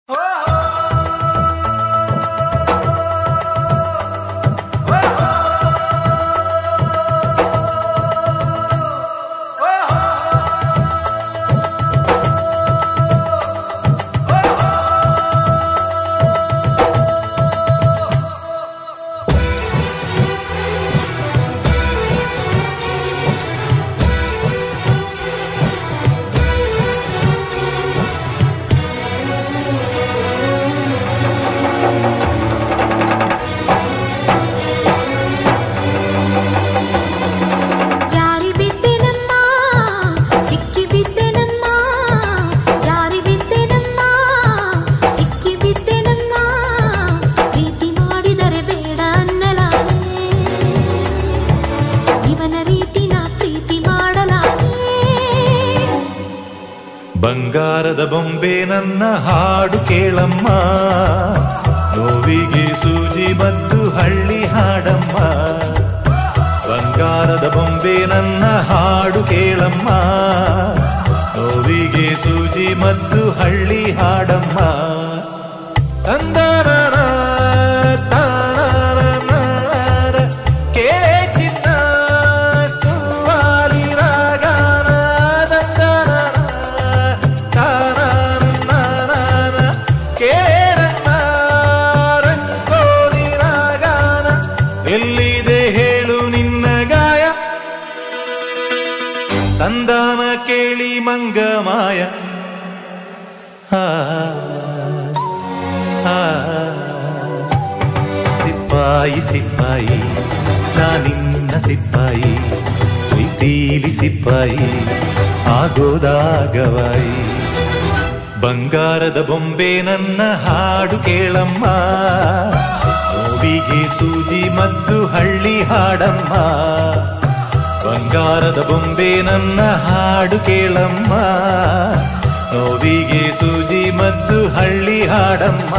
ಜಾರಿ ಬಿದ್ದೆನಮ್ಮ ಸಿಕ್ಕಿ ಬಿದ್ದೆನಮ್ಮ ಜಾರಿ ಬಿದ್ದೆನಮ್ಮ ಸಿಕ್ಕಿ ಬಿದ್ದೆನಮ್ಮ ಪ್ರೀತಿ ಮಾಡಿದರೆ ಬೇಡ ಅನ್ನಲಾರೆ ಇವನ ರೀತಿನ ಪ್ರೀತಿ ಮಾಡಲಾರೆ ಬಂಗಾರದ ಬೊಂಬೆ ನನ್ನ ಹಾಡು ಕೇಳಮ್ಮ ನೋವಿಗೆ ಸೂಜಿ ಮದ್ದು ಹಳ್ಳಿ ಹಾಡಮ್ಮ ಬಂಗಾರದ ಬೊಂಬೆ ನನ್ನ ಹಾಡು ಕೇಳಮ್ಮ ನೋವಿಗೆ ಸೂಜಿ ಮದ್ದು ಹಳ್ಳಿ ಹಾಡಮ್ಮ ತಂದರರ ತಾನರನರ, ಕೇಳೆ ಚಿನ್ನ ಸುವಾಲಿ ರಾಗಾನ ದಂದರರ, ತಾನರನರನ, ಕೇಳನ್ನ ರಂಗೋಲಿ ರಾಗಾನ ಎಲ್ಲಿದೆ ಹೇಳು ನಿನ್ನ ಗಾಯ ತಂದಾನ ಕೇಳಿ ಮಂಗ ಮಾಯ ಆ ಆ, ಸಿಪಾಯಿ ಸಿಪಾಯಿ ನಾನಿನ್ನ ಸಿಪಾಯಿ ಪ್ರೀತೀಲಿ ಸಿಪಾಯಿ ಆಗೋದಾಗವಾಯಿ ಬಂಗಾರದ ಬೊಂಬೆ ನನ್ನ ಹಾಡು ಕೇಳಮ್ಮ ನೋವಿಗೆ ಸೂಜಿ ಮದ್ದು ಹಳ್ಳಿ ಹಾಡಮ್ಮ ಬಂಗಾರದ ಬೊಂಬೆ ನನ್ನ ಹಾಡು ಕೇಳಮ್ಮ ನೋವಿಗೆ ಸೂಜಿ ಮದ್ದು ಹಳ್ಳಿ ಹಾಡಮ್ಮ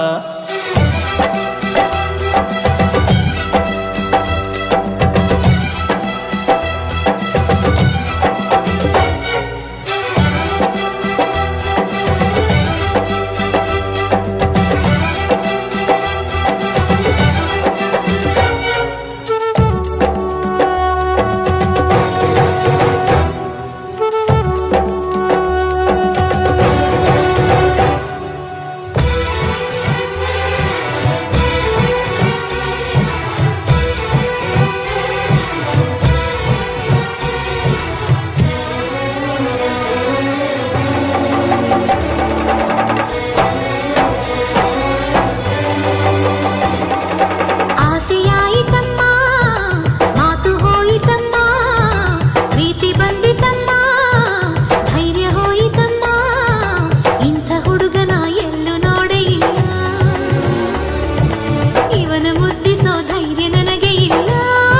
ಆಸೆಯಾಯಿತಮ್ಮ ಮಾತು ಹೋಯಿತಮ್ಮ ಪ್ರೀತಿ ಬಂದಿತಮ್ಮ ಧೈರ್ಯ ಹೋಯಿತಮ್ಮ ಇಂಥ ಹುಡುಗನ ಎಲ್ಲೂ ನೋಡೇ ಇಲ್ಲ ಇವನ ಮುದ್ದಿಸೋ ಧೈರ್ಯ ನನಗೆ ಇಲ್ಲ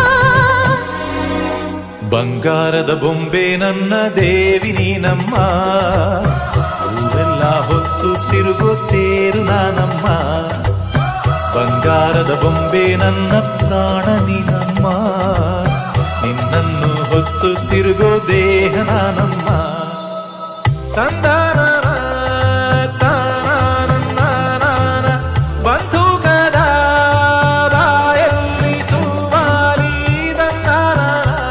ಬಂಗಾರದ ಬೊಂಬೆ ನನ್ನ ದೇವಿ ನೀನಮ್ಮ ಊರೆಲ್ಲ ಹೊತ್ತು ತಿರುಗುತ್ತೇರು ನಾನಮ್ಮ ಬಂಗಾರದ ಬೊಂಬೆ ನನ್ನ ಪ್ರಾಣ ನೀನಮ್ಮ ನಿನ್ನನ್ನು ಹೊತ್ತು ತಿರುಗೋ ದೇಹ ನಾನಮ್ಮ ತಂದಾನ ತಾನಾನನ್ನಾನಾನ ಬಂಧುಕದ ಬಾಯಲ್ಲಿ ಸುಮಾರಿ ದಂದಾನ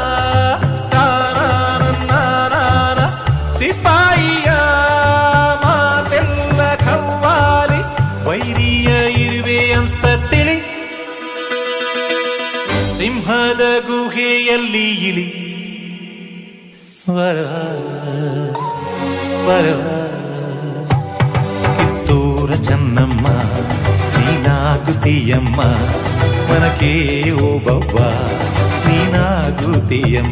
ತಾನಾನನ್ನಾನಾನ ಸಿಪಾಯಿಯ ಮಾತೆಲ್ಲ ಕವ್ವಾಲಿ ವೈರಿಯ ಇರುವೆ ಅಂತ ತಿಳಿ ಸಿಂಹದ ಗುಹೆಯಲ್ಲಿ ಇಳಿ ವರ ವರವ ಕಿತ್ತೂರ ಚೆನ್ನಮ್ಮ ನೀನಾಗುತ್ತೀಯಮ್ಮ ಮನಕೆ ಓಬವ್ವ ನೀನಾಗುತ್ತೀಯಮ್ಮ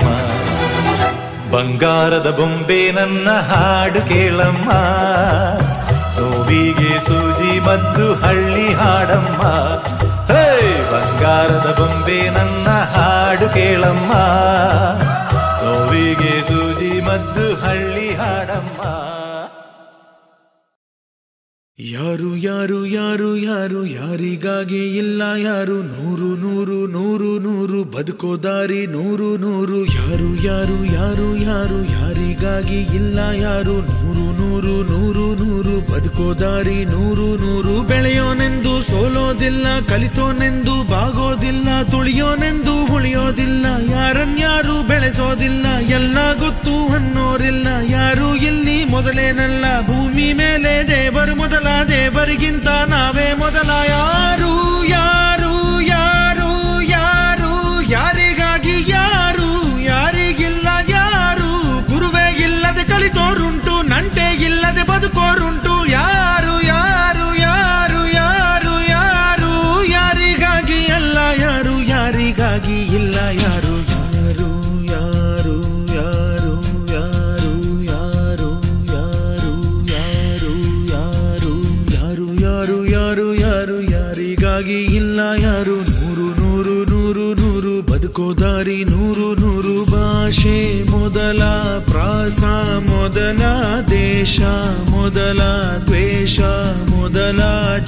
ಬಂಗಾರದ ಬೊಂಬೆ ನನ್ನ ಹಾಡು ಕೇಳಮ್ಮ ನೋವಿಗೆ ಸೂಜಿ ಮದ್ದು ಹಳ್ಳಿ ಹಾಡಮ್ಮ ಹೇ ಬಂಗಾರದ ಬೊಂಬೆ ನನ್ನ ಹಾಡು ಕೇಳಮ್ಮ ನೋವಿಗೆ ಸೂಜಿ ಮದ್ದು ಹಳ್ಳಿ ಹಾಡಮ್ಮ ಯಾರು ಯಾರು ಯಾರು ಯಾರು ಯಾರಿಗಾಗಿ ಇಲ್ಲ ಯಾರು ನೂರು ನೂರು ನೂರು ನೂರು ಬದುಕೋ ದಾರಿ ನೂರು ನೂರು ಯಾರು ಯಾರು ಯಾರು ಯಾರು ಯಾರಿಗಾಗಿ ಇಲ್ಲ ಯಾರು ನೂರು ನೂರು ನೂರು ನೂರು ಬದುಕೋ ದಾರಿ ನೂರು ನೂರು ಬೆಳೆಯೋನೆಂದು ಸೋಲೋದಿಲ್ಲ ಕಲಿತೋನೆಂದು ಬಾಗೋದಿಲ್ಲ ತುಳಿಯೋನೆಂದು ಉಳಿಯೋದಿಲ್ಲ ಯಾರನ್ಯಾರು ಬೆಳೆಸೋದಿಲ್ಲ ಎಲ್ಲ ಗೊತ್ತು ಅನ್ನೋರಿಲ್ಲ ಯಾರು ಇಲ್ಲಿ ಮೊದಲೇನಲ್ಲ ಭೂಮಿ ಮೇಲೆ ದೇವರು ಮೊದಲ ದೇವರಿಗಿಂತ ನಾವೇ ಮೊದಲ ಯಾರು ಯಾರು ಯಾರು ಯಾರು ಯಾರಿಗಾಗಿ ಯಾರು ಯಾರಿಗಿಲ್ಲ ಯಾರು ಗುರುವೇ ಇಲ್ಲದೆ ಕಲಿತೋರುಂಟು ನಂಟೆ ಇಲ್ಲದೆ ಬದುಕೋರುಂಟು ಯಾರು ಯಾರು ಯಾರು ಯಾರು ಯಾರು ಯಾರಿಗಾಗಿ ಅಲ್ಲ ಯಾರು ಯಾರಿಗಾಗಿ ಇಲ್ಲ ಯಾರು ಯಾರು ಯಾರು ಯಾರು ಯಾರು ಯಾರು ಯಾರು ಯಾರು ಯಾರು ಯಾರು ಯಾರು ಯಾರು ಯಾರು ಯಾರಿಗಾಗಿ ಇಲ್ಲ ಯಾರು ನೂರು ನೂರು ನೂರು ನೂರು ಬದುಕೋ ದಾರಿ ನೂರು ನೂರು ಭಾಷೆ ಮೊದಲ ಪ್ರಾಸ ಮೊದಲ ದೇಶ ಮೊದಲ ದ್ವೇಷ ಮೊದಲ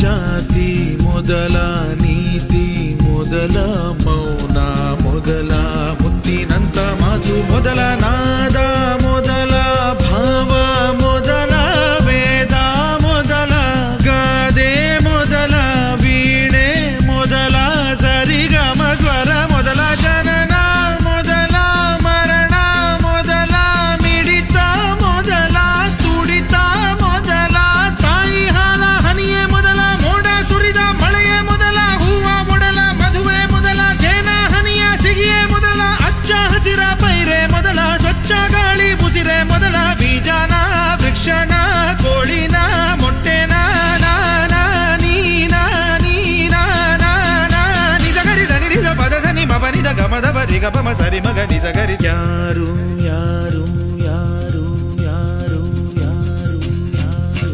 ಜಾತಿ ಮೊದಲ ನೀತಿ ಮೊದಲ ಮೌನ ಮೊದಲ ಮುತ್ತಿನಂತ ಮಾತು ಮೊದಲ ನಾದ ಮೊದಲ ಭಾವ ಮೊದಲ ವೇದ ಮೊದಲ ಗಾದೆ ಮೊದಲ ವೀಣೆ ಮೊದಲ ಸರಿಗಮ ಸ್ವರ ಮೊದಲ ಜನನ ಮೊದಲ ಮರಣ ಮೊದಲ ಮಿಡಿತ ಮೊದಲ ತುಡಿತ ಮೊದಲ ತಾಯಿ ಹಾಲ ಹನಿಯೇ ಮೊದಲ ಮೋಡ ಸುರಿದ ಮಳೆಯೇ ಮೊದಲ ಹೂವ ಮೊದಲ ಮದುವೆ ಮೊದಲ ಜೇನ ಹನಿಯ ಸಿಗಿಯೇ ಮೊದಲ ಅಚ್ಚ ಹಸಿರ ಪೈರೆ ಮೊದಲ ಸ್ವಚ್ಛ ಗಾಳಿ ಬುಸಿರೆ ಮೊದಲ ಬೀಜನ ವೃಕ್ಷನ ಕೋಳಿನ ಮೊಟ್ಟೆನ ನಾನ ನೀನ ನೀನ ನಾನ ನಿಜ ಗರಿದ ನಿರಿದ ಪದದ ನಿಮ ಬನಿದ ಗಮದ ಬರಿ ಗಮ ಸರಿ ಮಗ ನಿಜ ಗರಿ ಯಾರು ಯಾರು ಯಾರು ಯಾರು ಯಾರು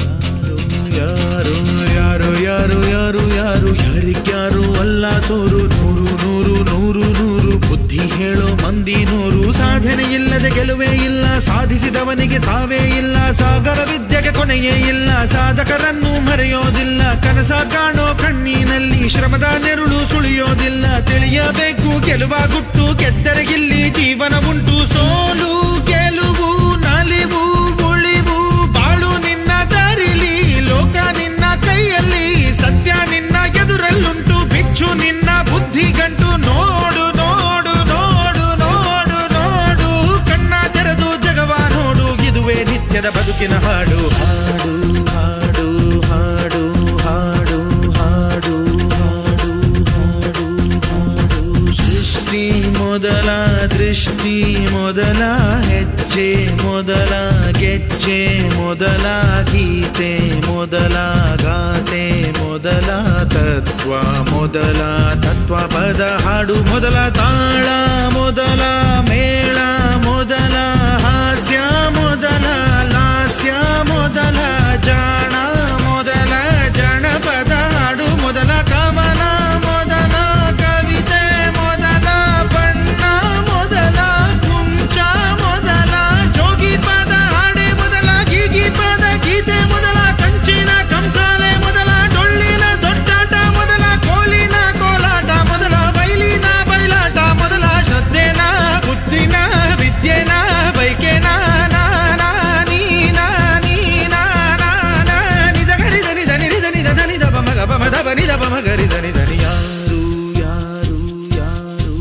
ಯಾರು ಯಾರು ಯಾರು ಯಾರು ಯಾರು ಯಾರಿಗ್ಯಾರು ಅಲ್ಲ ಸೋರು ನೂರು ನೂರು ನೂರು ನೂರು ಬುದ್ಧಿ ಹೇಳೋ ಮಂದಿ ನೂರು ಸಾಧನೆ ಇಲ್ಲದೆ ಗೆಲುವೇ ಇಲ್ಲ ಸಾಧಿಸಿದವನಿಗೆ ಸಾವೇ ಇಲ್ಲ ಸಾಗರ ವಿದ್ಯೆಗೆ ಕೊನೆಯೇ ಇಲ್ಲ ಸಾಧಕರನ್ನು ಮರೆಯೋದಿಲ್ಲ ಕನಸ ಕಾಣೋ ಕಣ್ಣಿನಲ್ಲಿ ಶ್ರಮದ ನೆರುಳು ಸುಳಿಯೋದಿಲ್ಲ ತಿಳಿಯಬೇಕು ಗೆಲುವ ಗುಟ್ಟು ಗೆದ್ದರೆ ಇಲ್ಲಿ ಜೀವನ ಉಂಟು ಸೋಲು ಗೆಲುವು ನಲಿವು ಉಳಿವು ಬಾಳು ನಿನ್ನ ದಾರಿಲಿ ಲೋಕ ನಿನ್ನ ಕೈಯಲ್ಲಿ ಸತ್ಯ ನಿನ್ನ ಎದುರಲ್ಲುಂಟು ಬಿಚ್ಚು ನಿನ್ನ ಬುದ್ಧಿ ಗಂಟು ನೋಡು ನೋಡು ನೋಡು ನೋಡು ನೋಡು ಕಣ್ಣ ತೆರೆದು ಜಗವ ನೋಡು ಇದುವೇ ನಿತ್ಯದ ಬದುಕಿನ ಹಾಡು ಹಾಡು ಹಾಡು ಹಾಡು ಹಾಡು ಹಾಡು ಹಾಡು ಹಾಡು ಹಾಡು ಸೃಷ್ಟಿ ಮೊದಲ ದೃಷ್ಟಿ ಮೊದಲ ಹೆಜ್ಜೆ ಮೊದಲ ಗೆಜ್ಜೆ ಮೊದಲ ಗೀತೆ ಮೊದಲ ಗಾತೆ ಮೊದಲ ತತ್ವ ಮೊದಲ ತತ್ವ ಪದ ಹಾಡು ಮೊದಲ ತಾಳ ಮೊದಲ ಮೇಳ ಮೊದಲ ಹಾಸ್ಯ ಮೊದಲ ಲಾಸ್ಯ ಮೊದಲ ಜಾಣ ಮೊದಲ ಜನಪದ ಹಾಡು ಮೊದಲ ಕವನ ಮೊದಲ ಕವಿತೆ ಮೊದಲ ಬಣ್ಣ ಮೊದಲ ಕುಂಚ ಮೊದಲ ಜೋಗಿ ಪದ ಹಾಡೆ ಮೊದಲ ಗೀಗಿ ಪದ ಗೀತೆ ಮೊದಲ ಕಂಚಿನ ಕಂಸಾಲೆ ಮೊದಲ ಡೊಳ್ಳಿನ ದೊಡ್ಡಾಟ ಮೊದಲ ಕೋಲಿನ ಕೋಲಾಟ ಮೊದಲ ಬೈಲಿನ ಬಯಲಾಟ ಮೊದಲ ಶ್ರದ್ಧೆನ ಬುದ್ಧಿನ ವಿದ್ಯೆನ ಬೈಕೆನ ನಾನಾ ನೀನ ನೀನ ನಾನ ನಿಜ ಗರಿದ ನಿಧ ನಿರಿದ ನಿಧ ಧನಿದ ಬಮಗ ಬಮದ ಬನಿದ ಬಮಗರಿದ ನಿಧ ನಿ ಯಾರು ಯಾರು ಯಾರು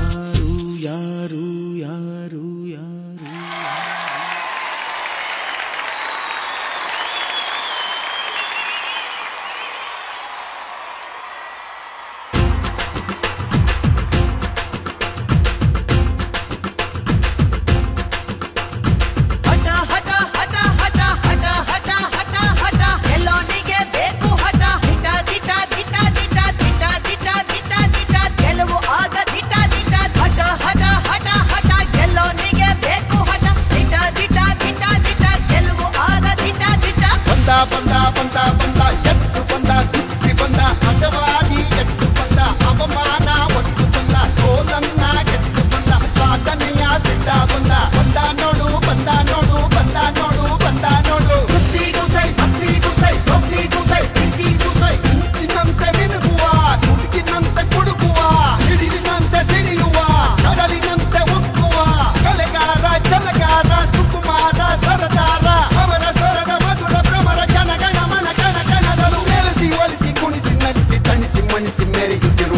ಯಾರು ಯಾರು ಯಾರು ಯಾರು ಹಠ ಹಠ ಹಠ ಹಠ ಹಠ ಹಠ ಹಠ ಹಠ ಎಲ್ಲೋನಿಗೆ ಬೇಕು ಹಠ ದಿಟ ದಿಟ ದಿಟ ದಿಟ ದಿಟ ದಿಟ ದಿಟ ದಿಟ ಗೆಲುವು ಆಗ ದಿಟ ದಿಟ ಹಠ ಹಠ ಹಠ ಹಠ ಎಲ್ಲೋನಿಗೆ ಬೇಕು ಹಠ ದಿಟ ದಿಟ ದಿಟ ದಿಟ ಗೆಲುವು ಆಗ ದಿಟ ದಿಟ ಬಂದ ಬಂದ ಬಂದ ಬಂದ ಎತ್ತು ಬಂದ ಕುಸ್ತಿ ಬಂದ ಅಗವಾದಿ ಎತ್ತು ಬಂದ ಅವಮಾನ ಒತ್ತು ಬಂದ ಸೋಲನ್ನ ಗೆದ್ದು ಬಂದ ಸಾಧನೆಯ ಸಿದ್ಧ ಬಂದ ಬಂದ ನೋಡು ಬಂದ ನೋಡು ಬಂದ ನೋಡು ಬಂದ ನೋಡು ಕುಸ್ತಿ ಗುಸೈ ಭಕ್ತಿ ಗುಸೈ ಭಕ್ತಿ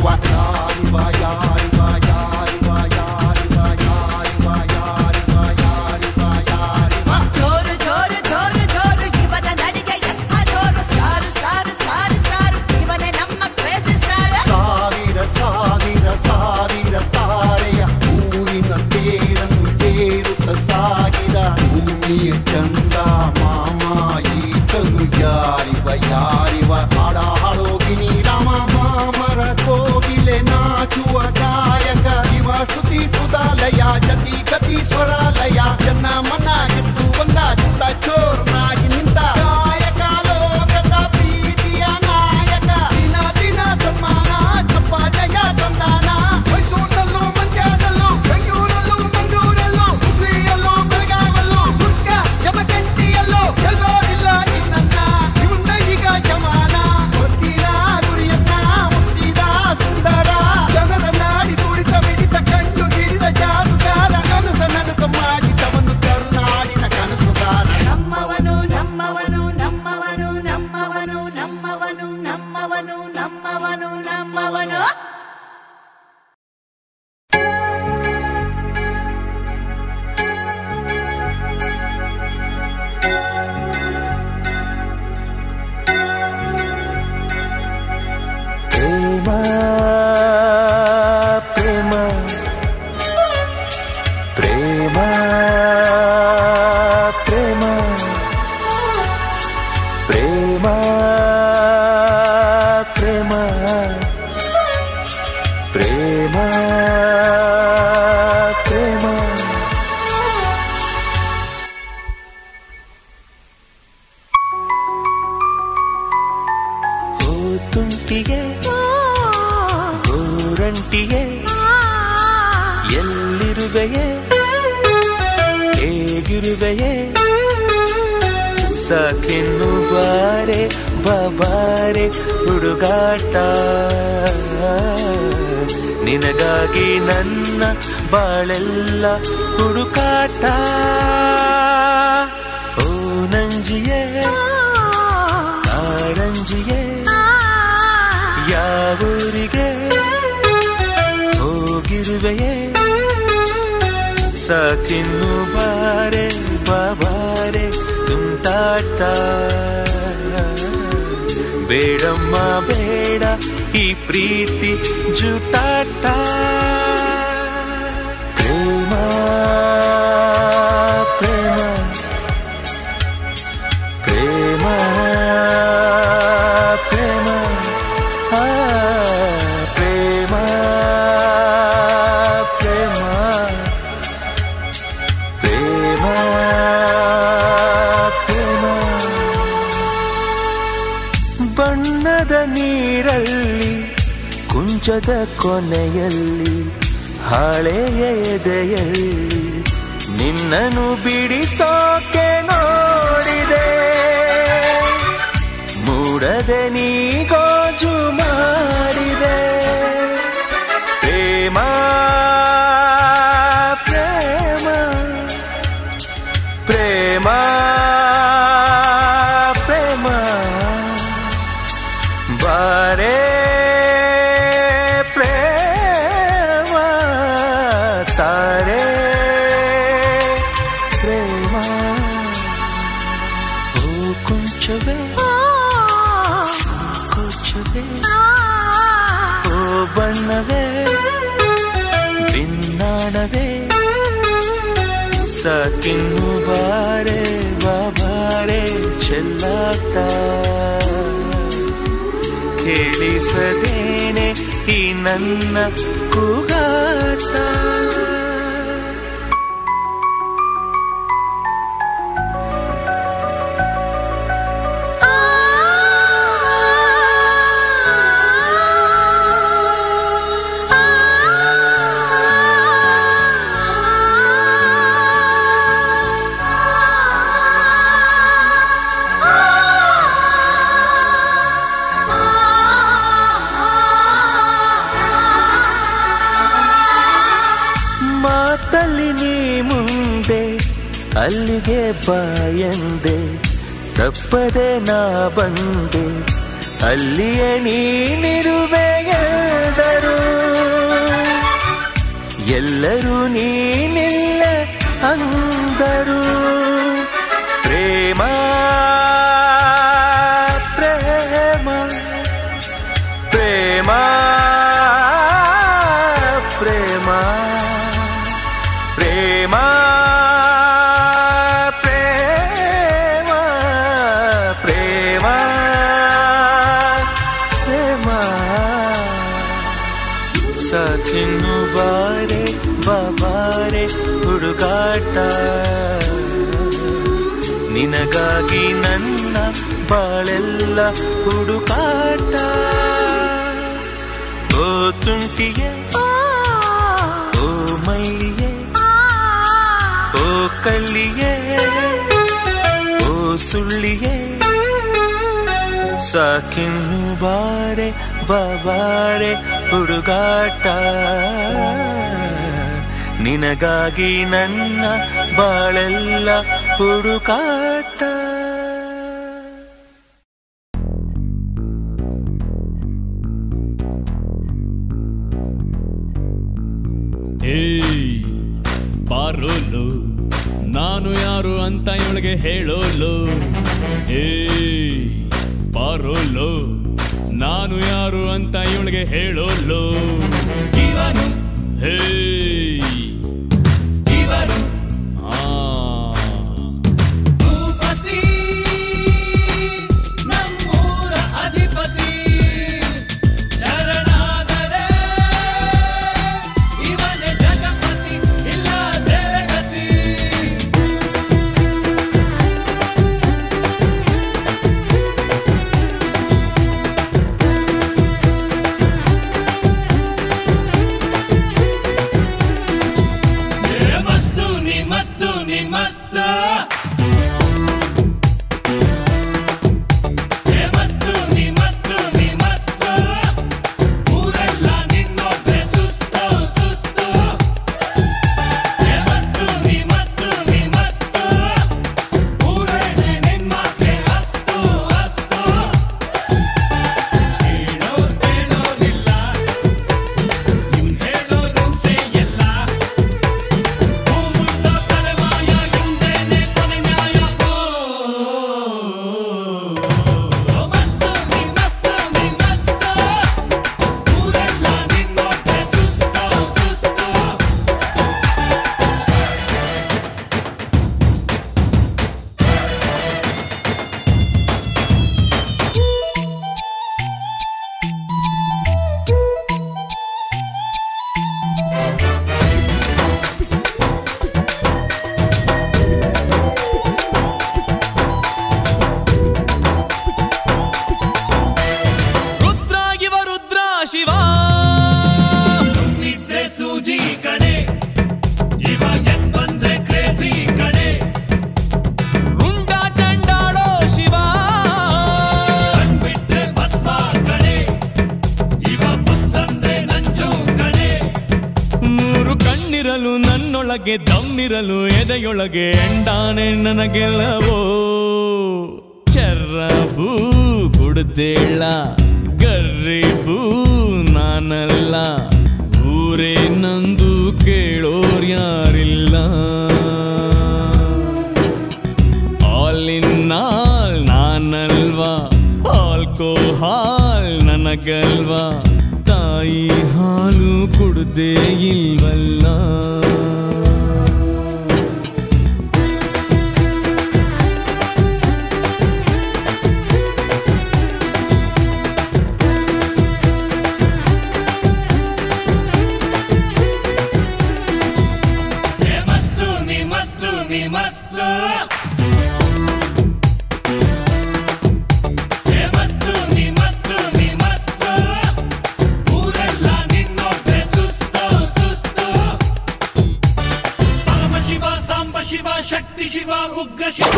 ಯಾರಿವ ಯಾರಿವ ಯಾರಿವ ಯಾರಿವ ಯಾರಿವ ಯಾರಿವ ಯಾರಿವ ಯಾರಿವ ಯಾರಿವ ಜೋರು ಜೋರು ಜೋರು ಜೋರು ಇವನ ನಡಿಗೆ ಎಂಥ ಜೋರು ಸ್ಟಾರ್ ಸ್ಟಾರ್ ಸ್ಟಾರ್ ಸ್ಟಾರ್ ಇವನೇ ನಮ್ಮ ಕ್ರೇಜಿ ಸ್ಟಾರ್ ಸಾವಿರ ಸಾವಿರ ಸಾವಿರ ತಾರೆಯ ಊರಿನ ತೇರನ್ನು ತೇರುತ್ತ ಸಾಗಿದ ಭೂಮಿಯ ಚಂದ ಮಾಮ ಈತನು ಯಾರಿವ ಯಾರಿವ ಹಾಡ ಹಾಡೋಗಿನಿ ರಾಮ ಮಾಮರ ಕೋಗಿಲೆ ನಾಚುವ ಗಾಯಕ ಇವ ಸ್ತುತಿ ಸುಧಾಲಯ ಜತಿ ಗತಿ ಸ್ವರಾಲಯ ಜನ ಮನ ಎತ್ತು ಬಂದ ಚಿತ್ತ ಚೋರ್ನಾಗಿ ನಿಂತ ಗಾಯಕ ಲೋಕದ ಪ್ರೀತಿಯ ನಾಯಕ ದಿನ ದಿನ ಸನ್ಮಾನ ಚಪ್ಪಾಟೆಯ ತಂದಾನ ಮೈಸೂರಲ್ಲೂ ಮಂಡ್ಯದಲ್ಲೂ ಬೆಂಗಳೂರಲ್ಲೂ ಮಂಗಳೂರಲ್ಲೂ ಹುಬ್ಳಿಯಲ್ಲೂ ಬೆಳಗಾವಲ್ಲೂ ಹುಡ್ಕ ಜಮಖಂಡಿಯಲ್ಲೂ ಎಲ್ಲೋ ಇಲ್ಲ ನಿನ್ನ ಮುಂದೆ ಈಗ ಜಮಾನ ಹೊತ್ತಿನ ಗುರಿಯನ್ನ ಮುಟ್ಟಿದ ಸುಂದರ ಜನರ ನಾಡಿ ತುಡಿತ ಮಿಡಿತ ಕಂಡು ಹಿಡಿದ ಜಾದುಗಾರ ಕನಸ ನನಸು ಮಾಡಿದವನು ಕರುನಾಡಿನ ಕನಸುಗಾರ ನಮ್ಮವನು ನಮ್ಮವನು ನಮ್ಮವನು ನಮ್ಮವನು ನಮ್ಮವನು ನಮ್ಮವನು ನಮ್ಮವನು ನಮ್ಮವನು ಪ್ರೇಮ ಪ್ರೇಮ ಪ್ರೇಮ ಪ್ರೇಮ ಪ್ರೇಮ ಪ್ರೇಮ ಪ್ರೇಮ ಪ್ರೇಮ ಹೋ ತುಂಟಿಗೆ ಗೋರಂಟಿಗೆ ಎಲ್ಲಿರುವೆಯೇ ಹೇಗಿರುವೆಯೇ ಸಾಕಿನ್ನು ಬಾರೆ ಬಾಬಾರೆ ಹುಡುಗಾಟ ನಿನಗಾಗಿ ನನ್ನ ಬಾಳೆಲ್ಲ ಹುಡುಕಾಟ ಓ ನಂಜಿಯೇ ಕಾರಂಜಿಯೇ ಯಾವೂರಿಗೆ ಹೋಗಿರುವೆಯೇ ಸಾಕಿನ್ನು ಬಾರೆ ಬಾಬಾರೆ ತುಂಟಾಟ ಬೇಡಮ್ಮ ಬೇಡ ಈ ಪ್ರೀತಿ ಜುಟಾಟ ಪ್ರೇಮ ಪ್ರೇಮ ಪ್ರೇಮ ಪ್ರೇಮ ಆ, ಪ್ರೇಮ ಪ್ರೇಮ ಪ್ರೇಮ ಪ್ರೇಮ ಬಣ್ಣದ ನೀರಲ್ಲಿ ಕುಂಚದ ಕೊನೆಯಲ್ಲಿ ಹಾಳೆಯ ಎದೆಯಲ್ಲಿ ನಿನ್ನನ್ನು ಬಿಡಿಸೋಕೆ ನೋಡಿದೆ ಮೂಡದೆ ನೀ ಗೋಜು ಮಾಡಿದೆ ಪ್ರೇಮ ಪ್ರೇಮ ಪ್ರೇಮ ಪ್ರೇಮ ಬಾರೆ ಪ್ರೇಮ ತಾರೆ ಪ್ರೇಮ ಓ ಕುಂಚವೇ ಸಂಕೋಚವೇ ಓ ಬಣ್ಣವೇ ಭಿನ್ನಾಣವೇ ಸಾಕಿನ್ನು ಬಾರೆ ಬಾಬಾರೆ ಚೆಲ್ಲಾಟ ಕೇಳಿಸದೇನೆ ಈ ನನ್ನ ಕೂಗಾಟ ಮಾತಲ್ಲಿ ನೀ ಮುಂದೆ ಅಲ್ಲಿಗೆ ಬಾಯಂದೆ ತಪ್ಪದೆ ನಾ ಬಂದೆ ಅಲ್ಲಿಯೇ ನೀನಿರುವೆಯ ಎಂದರು ಎಲ್ಲರೂ ನೀನಿಲ್ಲ ಅಂದರು ಪ್ರೇಮ ಪ್ರೇಮ ಪ್ರೇಮ ಪ್ರೇಮ ಪ್ರೇಮ ಪ್ರೇಮ ಪ್ರೇಮ ಪ್ರೇಮ ಸಾಕಿನ್ನು ಬಾರೆ ಬಾಬಾರೆ ಹುಡುಗಾಟ ನಿನಗಾಗಿ ನನ್ನ ಬಾಳೆಲ್ಲ ಹುಡುಕಾಟ ಓ ತುಂಟಿಯೇ ಓ ಮೈಲಿಯೇ ಓ ಕಳ್ಳಿಯೇ ಓ ಸುಳ್ಳಿಯೇ ಸಾಕಿನ್ನು ಬಾರೆ ಬಾಬಾರೆ ಹುಡುಗಾಟ ನಿನಗಾಗಿ ನನ್ನ ಬಾಳೆಲ್ಲ ಹುಡುಕಾಟ ಏಯ್ ಬಾರೋಲು ನಾನು ಯಾರು ಅಂತ ಇವಳಿಗೆ ಹೇಳೋಲು ಏಯ್ ಬಾರೋಲು ನಾನು ಯಾರು ಅಂತ ಇವಳಿಗೆ ಹೇಳೋಲು ಇವನು ಹೇಯ್ ಇವನು ಆ ಭೂಪತಿ ನಮ್ಮೂರ ಅಧಿಪತಿ ಶರಣಾದರೆ ಇವನೇ ಜಗಪತಿ ಇಲ್ಲ ದೇವಗತಿ ಏ ಮಸ್ತು ನೀ ಮಸ್ತು ನೀ ಮಸ್ತ ಏ ಮಸ್ತು ನೀ ಮಸ್ತು ನೀ ಮಸ್ತು ಊರೆಲ್ಲ ನಿನ್ನೊಬ್ಬೆ ಸುಸ್ತು ಸುಸ್ತು ಏ ಮಸ್ತು ನೀ ಮಸ್ತು ನೀ ಮಸ್ತು ಊರೇನೆ ನಿನ್ಮಾತೆ ಅಸ್ತು ಅಸ್ತು ಹೇಳೋ ಹೇಳೋದಿಲ್ಲ ಇವ್ನ್ ಹೇಳೋ ರೂಲ್ಸೇ ಎಲ್ಲ ಭೂಮುತ್ತ ತಲೆಮಾಯ ಹಿಂದೆನೆ ಕೊನೆ ನ್ಯಾಯ ಓ ಮಸ್ತು ನೀ ಮಸ್ತು ನೀ ಮಸ್ತು ಊರೆಲ್ಲ ನಿನ್ನೊಬ್ಬೆ ಸುಸ್ತು ಸುಸ್ತು ರುದ್ರಾಗಿವ ರುದ್ರ ಶಿವ ನಿದ್ರೆ ಸೂಜಿ ಕಡೆ ಇವಾಗ ಬಂದ್ರೆ ಕ್ರೇಜಿ ಕಡೆ ರುಂಡ ಚಂಡಾಡೋ ಶಿವ ಬಿಟ್ರೆ ಭಸ್ಮ ಕಡೆ ಇವ ಬಸ್ ಅಂದ್ರೆ ನಂಜು ಕಡೆ ಮೂರು ಕಣ್ಣಿರಲು ನನ್ನೊಳಗೆ ದಮ್ಮಿರಲು ಎದೆಯೊಳಗೆ ಎಂಡಾನೆ ನನಗೆಲ್ಲವೋ ಚರ್ರಬೂ ಕುಡ್ದೇಳ ಗರ್ರಿಬೂ ನಾನಲ್ಲ ಊರೇ ನಂದು ಕೇಳೋರ್ಯಾರಿಲ್ಲ ಆಲ್ ಇನ್ ಆಲ್ ನಾನಲ್ವಾ ಆಲ್ಕೋಹಾಲ್ ನನಗಲ್ವಾ ತಾಯಿ ಹಾಲು ಕುಡ್ದೇ ಇಲ್ವಲ್ಲ ಏ ಮಸ್ತು ನೀ ಮಸ್ತು ನೀ ಮಸ್ತು ಏ ಮಸ್ತು ನೀ ಮಸ್ತು ನೀ ಮಸ್ತು ಊರೆಲ್ಲ ನಿನ್ನೊಬ್ಬೆ ಸುಸ್ತು ಸುಸ್ತು ಪರಮ ಶಿವ ಸಾಂಬ ಶಿವ ಶಕ್ತಿ ಶಿವ ಉಗ್ರ ಶಿವ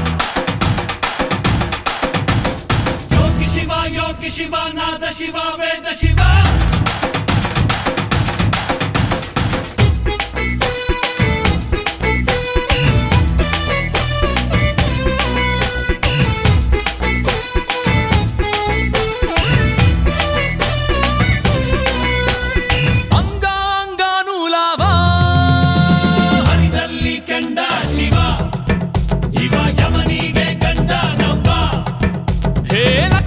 ಯೋಗಿ ಶಿವ ಯೋಗಿ ಶಿವ ನಾದ ಶಿವ ವೇದ ಶಿವ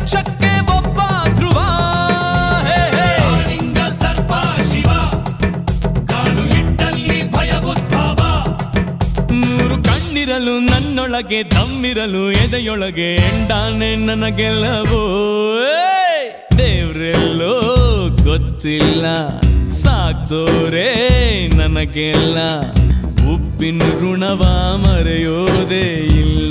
ಮೋಕ್ಷಕ್ಕೆ ಒಬ್ಬ ಧ್ರುವ ಹೇ, ಹೇ. ಕಾಳಿಂಗ ಸರ್ಪ ಶಿವ ಕಾಲು ಇಟ್ಟಲ್ಲಿ ಭಯವುದ್ಭವ ನೂರು ಕಣ್ಣಿರಲು ನನ್ನೊಳಗೆ ದಮ್ಮಿರಲು ಎದೆಯೊಳಗೆ ಎಂಡಾನೆ ನನಗೆಲ್ಲವೋ ಏಯ್! ದೇವ್ರೆಲ್ಲೋ ಗೊತ್ತಿಲ್ಲ ಸಾಕ್ತೋರೇ ನನಗೆಲ್ಲ ಉಪ್ಪಿನ ಋಣವ ಮರೆಯೋದೇ ಇಲ್ಲ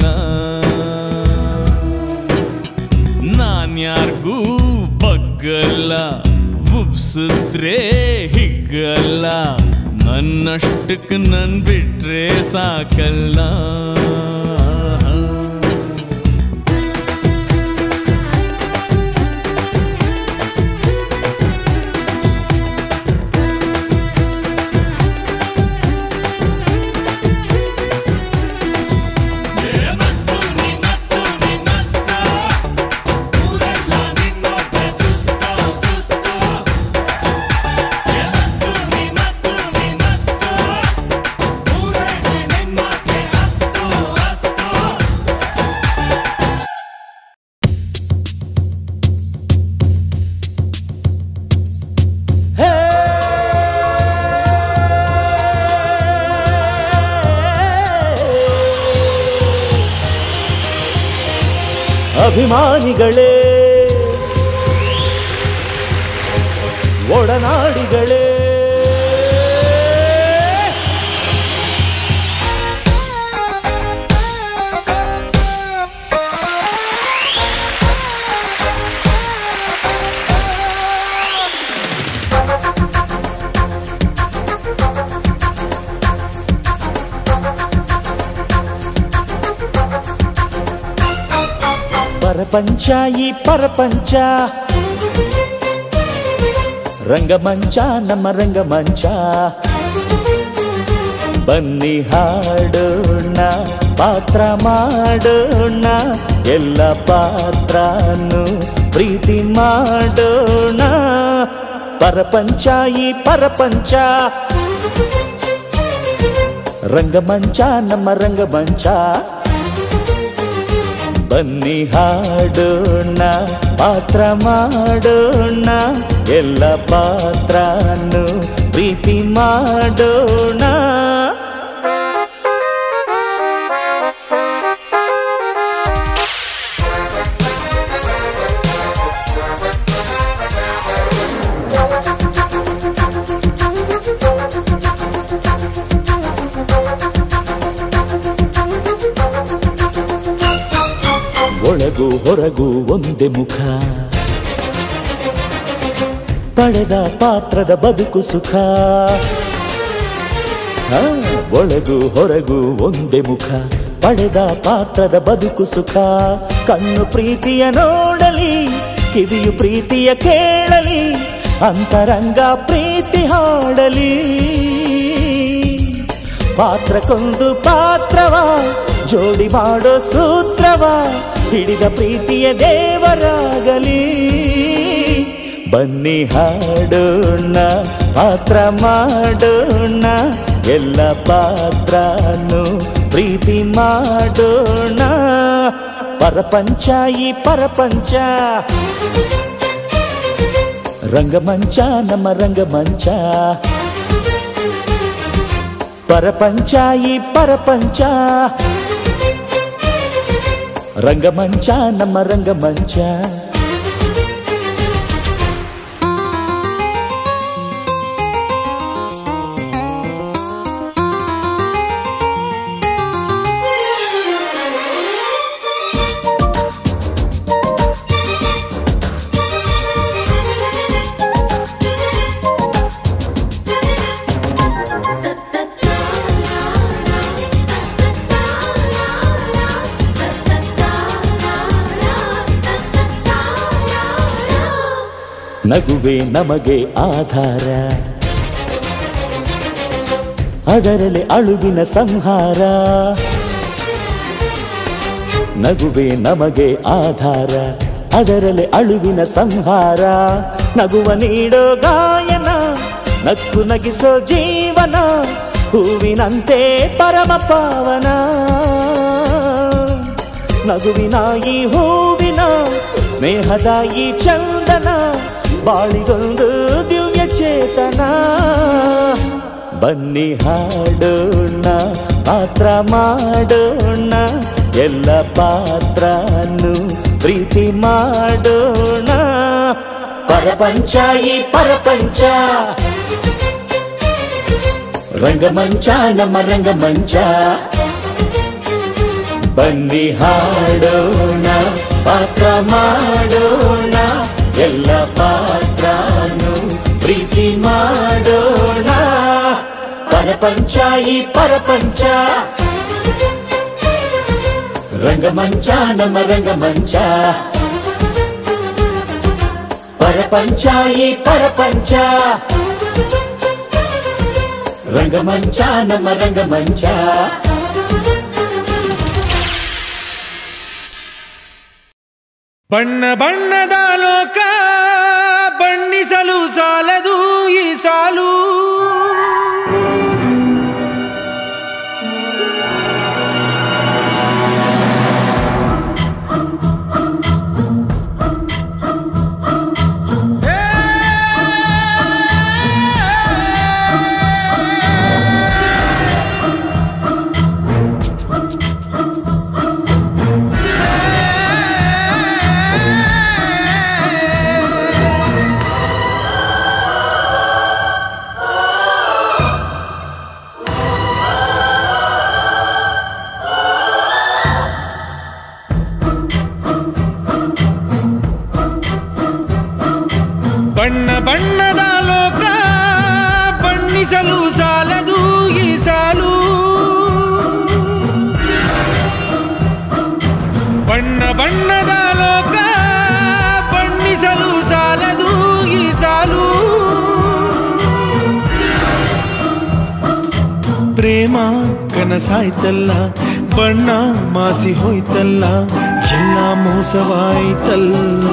ನಾನ್ಯಾರ್ಗೂ ಬಗ್ಗಲ್ಲ ಉಪ್ಸಿದ್ರೆ ಹಿಗ್ಗಲ್ಲ ನನ್ನಷ್ಟಕ್ಕೆ ನನ್ ಬಿಟ್ರೆ ಸಾಕಲ್ಲ ನಸ್ತು ನಿನ್ನಸ್ತು ನಿನ್ನಸ್ತ ಊರೆಲ್ಲ ನಿನ್ನೊಬ್ಬೆ ಸುಸ್ತು ಸುಸ್ತು ನಸ್ತು ನಿನ್ನಸ್ತು ನಿನ್ನಸ್ತು ಊರೆಲ್ಲ ನಿನ್ನೊಬ್ಬೆ ಅಸ್ತು ಅಸ್ತು ಅಭಿಮಾನಿಗಳೇ ಒಡನಾಡಿಗಳೇ ಪರಪಂಚ ಈ ಪರಪಂಚ ರಂಗಮಂಚ ನಮ್ಮ ರಂಗಮಂಚ ಬನ್ನಿ ಹಾಡೋಣ ಪಾತ್ರ ಮಾಡೋಣ ಎಲ್ಲ ಪಾತ್ರನು ಪ್ರೀತಿ ಮಾಡೋಣ ಪರಪಂಚ ಈ ಪರಪಂಚ ರಂಗಮಂಚ ನಮ್ಮ ರಂಗಮಂಚ ಬನ್ನಿ ಹಾಡೋಣ ಪಾತ್ರ ಮಾಡೋಣ ಎಲ್ಲ ಪಾತ್ರನು ಪ್ರೀತಿ ಮಾಡೋಣ ಒಳಗು ಹೊರಗು ಒಂದೇ ಮುಖ ಪಡೆದ ಪಾತ್ರದ ಬದುಕು ಸುಖ ಆ, ಒಳಗು ಹೊರಗು ಒಂದೇ ಮುಖ ಪಡೆದ ಪಾತ್ರದ ಬದುಕು ಸುಖ ಕಣ್ಣು ಪ್ರೀತಿಯ ನೋಡಲಿ ಕಿವಿಯು ಪ್ರೀತಿಯ ಕೇಳಲಿ ಅಂತರಂಗ ಪ್ರೀತಿ ಹಾಡಲಿ ಪಾತ್ರಕ್ಕೊಂದು ಪಾತ್ರವ ಜೋಡಿ ಮಾಡೋ ಸೂತ್ರವ ಹಿಡಿದ ಪ್ರೀತಿಯ ದೇವರಾಗಲಿ ಬನ್ನಿ ಹಾಡೋಣ ಪಾತ್ರ ಮಾಡೋಣ ಎಲ್ಲ ಪಾತ್ರನು ಪ್ರೀತಿ ಮಾಡೋಣ ಪರಪಂಚ ಈ ಪರಪಂಚ ರಂಗಮಂಚ ನಮ್ಮ ರಂಗಮಂಚ ಪರಪಂಚ ಈ ಪರಪಂಚ ರಂಗಮಂಚ ನಮ್ಮ ರಂಗಮಂಚ ನಗುವೆ ನಮಗೆ ಆಧಾರ ಅದರಲ್ಲಿ ಅಳುವಿನ ಸಂಹಾರ ನಗುವೆ ನಮಗೆ ಆಧಾರ ಅದರಲ್ಲಿ ಅಳುವಿನ ಸಂಹಾರ ನಗುವ ನೀಡೋ ಗಾಯನ ನಕ್ಕು ನಗಿಸೋ ಜೀವನ ಹೂವಿನಂತೆ ಪರಮ ಪಾವನ ನಗುವಿನ ಈ ಹೂವಿನ ಸ್ನೇಹದ ಈ ಚಂದನ ಬಾಳಿಗೊಂದು ದಿವ್ಯ ಚೇತನ ಬನ್ನಿ ಹಾಡೋಣ ಪಾತ್ರ ಮಾಡೋಣ ಎಲ್ಲ ಪಾತ್ರನು ಪ್ರೀತಿ ಮಾಡೋಣ ಪರಪಂಚ ಈ ಪರಪಂಚ ರಂಗಮಂಚ ನಮ್ಮ ರಂಗಮಂಚ ಬನ್ನಿ ಹಾಡೋಣ ಪಾತ್ರ ಮಾಡೋಣ ಎಲ್ಲ ಪಾತ್ರನು ಪ್ರೀತಿ ಮಾಡೋಣ ಪರಪಂಚ ಈ ಪರಪಂಚ ರಂಗಮಂಚ ನಮ್ಮ ರಂಗಮಂಚ ಪರಪಂಚ ಈ ಪರಪಂಚ ರಂಗಮಂಚ ನಮ್ಮ ರಂಗಮಂಚ ಬಣ್ಣ ಬಣ್ಣದ ಲೋಕ ಬಣ್ಣಿಸಲು ಸಾಲದು ಈ ಸಾಲು ಬಣ್ಣ ಬಣ್ಣದ ಲೋಕ ಬಣ್ಣಿಸಲು ಸಾಲದು ಈ ಸಾಲು ಬಣ್ಣ ಬಣ್ಣದ ಲೋಕ ಬಣ್ಣಿಸಲು ಸಾಲದು ಈ ಸಾಲು ಪ್ರೇಮ ಕನಸಾಯ್ತಲ್ಲ ಬಣ್ಣ ಮಾಸಿ ಹೋಯ್ತಲ್ಲ ಎಲ್ಲ ಮೋಸವಾಯ್ತಲ್ಲ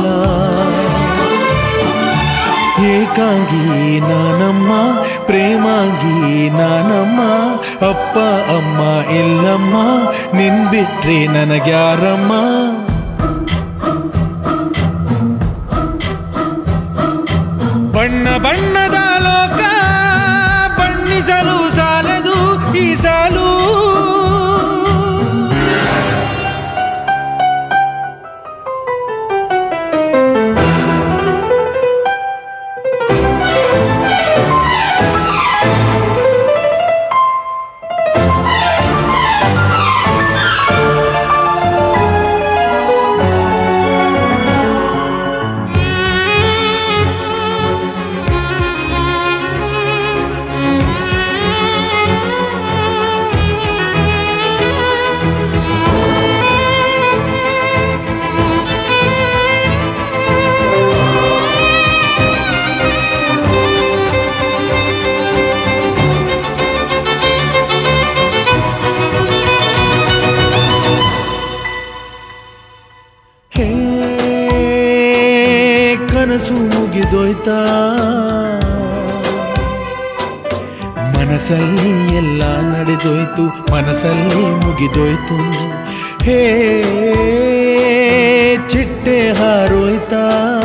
ಏಕಾಂಗಿ ನಾನಮ್ಮ ಪ್ರೇಮಾಂಗಿ ನಾನಮ್ಮ ಅಪ್ಪ ಅಮ್ಮ ಇಲ್ಲಮ್ಮ ನಿನ್ ಬಿಟ್ರೆ ನನಗ್ಯಾರಮ್ಮ ಬಣ್ಣ ಬಣ್ಣದ ಲೋಕ ಬಣ್ಣಿಸಲು ಸಾಲದು ಈ ಸಾಲು ಹೇ ಕನಸು ಮುಗಿದೋಯ್ತಾ ಮನಸ್ಸಲ್ಲಿ ಎಲ್ಲ ನಡೆದೋಯ್ತು ಮನಸ್ಸಲ್ಲಿ ಮುಗಿದೋಯ್ತು ಹೇ ಚಿಟ್ಟೆ ಹಾರೋಯ್ತಾ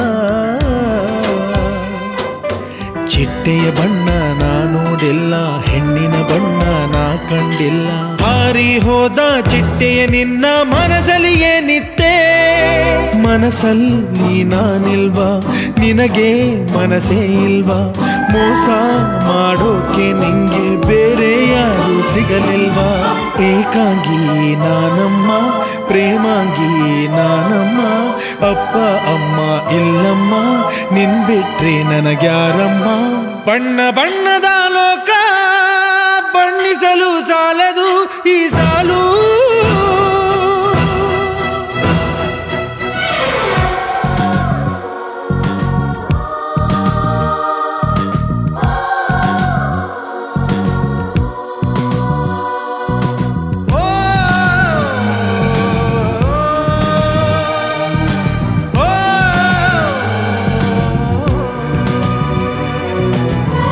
ಚಿಟ್ಟೆಯ ಬಣ್ಣ ನಾ ನೋಡಿಲ್ಲ ಹೆಣ್ಣಿನ ಬಣ್ಣ ನಾ ಕಂಡಿಲ್ಲ ಹಾರಿ ಹೋದ ಚಿಟ್ಟೆಯ ನಿನ್ನ ಮನಸ್ಸಲ್ಲಿ ಏನಿತ್ತೆ ಮನಸ್ಸಲ್ಲಿ ನಾನಿಲ್ವಾ ನಿನಗೆ ಮನಸ್ಸೇ ಇಲ್ವಾ ಮೋಸ ಮಾಡೋಕೆ ನಿಂಗೆ ಬೇರೆ ಯಾರು ಸಿಗಲಿಲ್ವಾ ಏಕಾಂಗಿ ನಾನಮ್ಮ ಪ್ರೇಮಾಂಗಿ ನಾನಮ್ಮ ಅಪ್ಪ ಅಮ್ಮ ಇಲ್ಲಮ್ಮ ನಿನ್ ಬಿಟ್ರೆ ನನಗ್ಯಾರಮ್ಮ ಬಣ್ಣ ಬಣ್ಣದ ಲೋಕ ಬಣ್ಣಿಸಲು ಸಾಲದು ಈ ಸಾಲು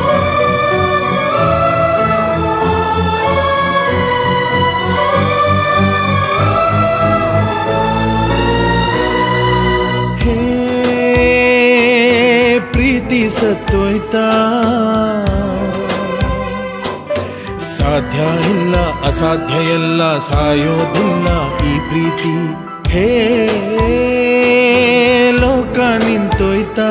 ಓ ಪ್ರೀತಿ ಸತ್ತೋಯ್ತಾ ಸಾಧ್ಯ ಇಲ್ಲ ಅಸಾಧ್ಯ ಎಲ್ಲ ಸಾಯೋದಿಲ್ಲ ಈ ಪ್ರೀತಿ ಹೇ ಲೋಕ ನಿಂತೋಯ್ತಾ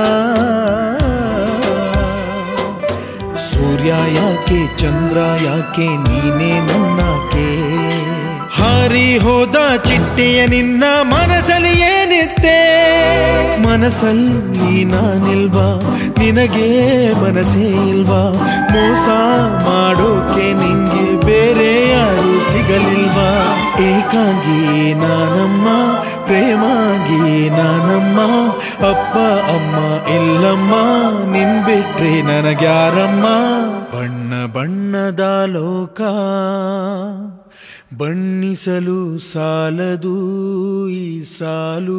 ಸೂರ್ಯ ಯಾಕೆ ಚಂದ್ರ ಯಾಕೆ ನೀನೇ ನನ್ನಾಕೆ ಹಾರಿ ಹೋದ ಚಿಟ್ಟೆಯ ನಿನ್ನ ಮನಸ್ಸಲ್ಲಿ ಏನಿತ್ತೆ ಮನಸ್ಸಲ್ಲಿ ನಾನಿಲ್ವಾ ನಿನಗೆ ಮನಸ್ಸೇ ಇಲ್ವಾ ಮೋಸ ಮಾಡೋಕೆ ನಿಂಗೆ ಬೇರೆ ಯಾರು ಸಿಗಲಿಲ್ವಾ ಏಕಾಂಗಿ ನಾನಮ್ಮ ಪ್ರೇಮಾಗಿ ನಾನಮ್ಮ ಅಪ್ಪ ಅಮ್ಮ ಇಲ್ಲಮ್ಮ ನಿನ್ ಬಿಟ್ರೆ ನನಗ್ಯಾರಮ್ಮ ಬಣ್ಣ ಬಣ್ಣದ ಲೋಕ ಬಣ್ಣಿಸಲು ಸಾಲದು ಈ ಸಾಲು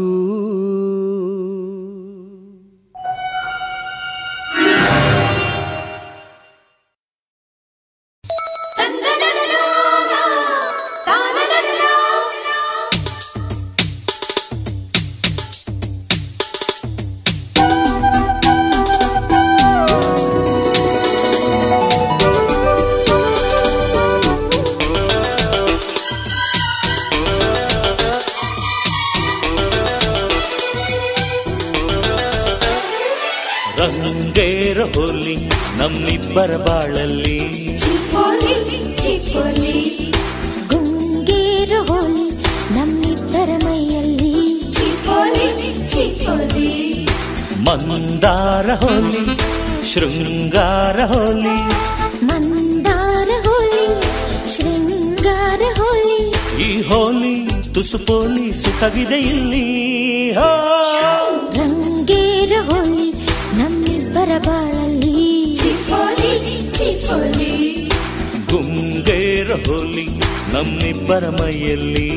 ರಂಗೇರ ಹೋಲಿ ನಮ್ಮಿಬ್ಬರ ಬಾಳಲ್ಲಿ ಗುಂಗೇರು ಹೋಲಿ ನಮ್ಮಿಬ್ಬರ ಮೈಯಲ್ಲಿ ಮಂದಾರ ಹೋಲಿ ಶೃಂಗಾರ ಹೋಲಿ ಮಂದಾರ ಹೋಲಿ ಶೃಂಗಾರ ಹೋಲಿ ಈ ಹೋಲಿ ತುಸು ಪೋಲಿ ಸುಖವಿದೆ ಇಲ್ಲಿ ಹೋ. ರಂಗೇರ ಹೋಲಿ ನಮ್ಮಿಬ್ಬರ ಬಾಳಲ್ಲಿ ಗುಂಗೇರ ಹೋಲಿ ನಮ್ಮಿಬ್ಬರ ಮೈಯಲ್ಲಿ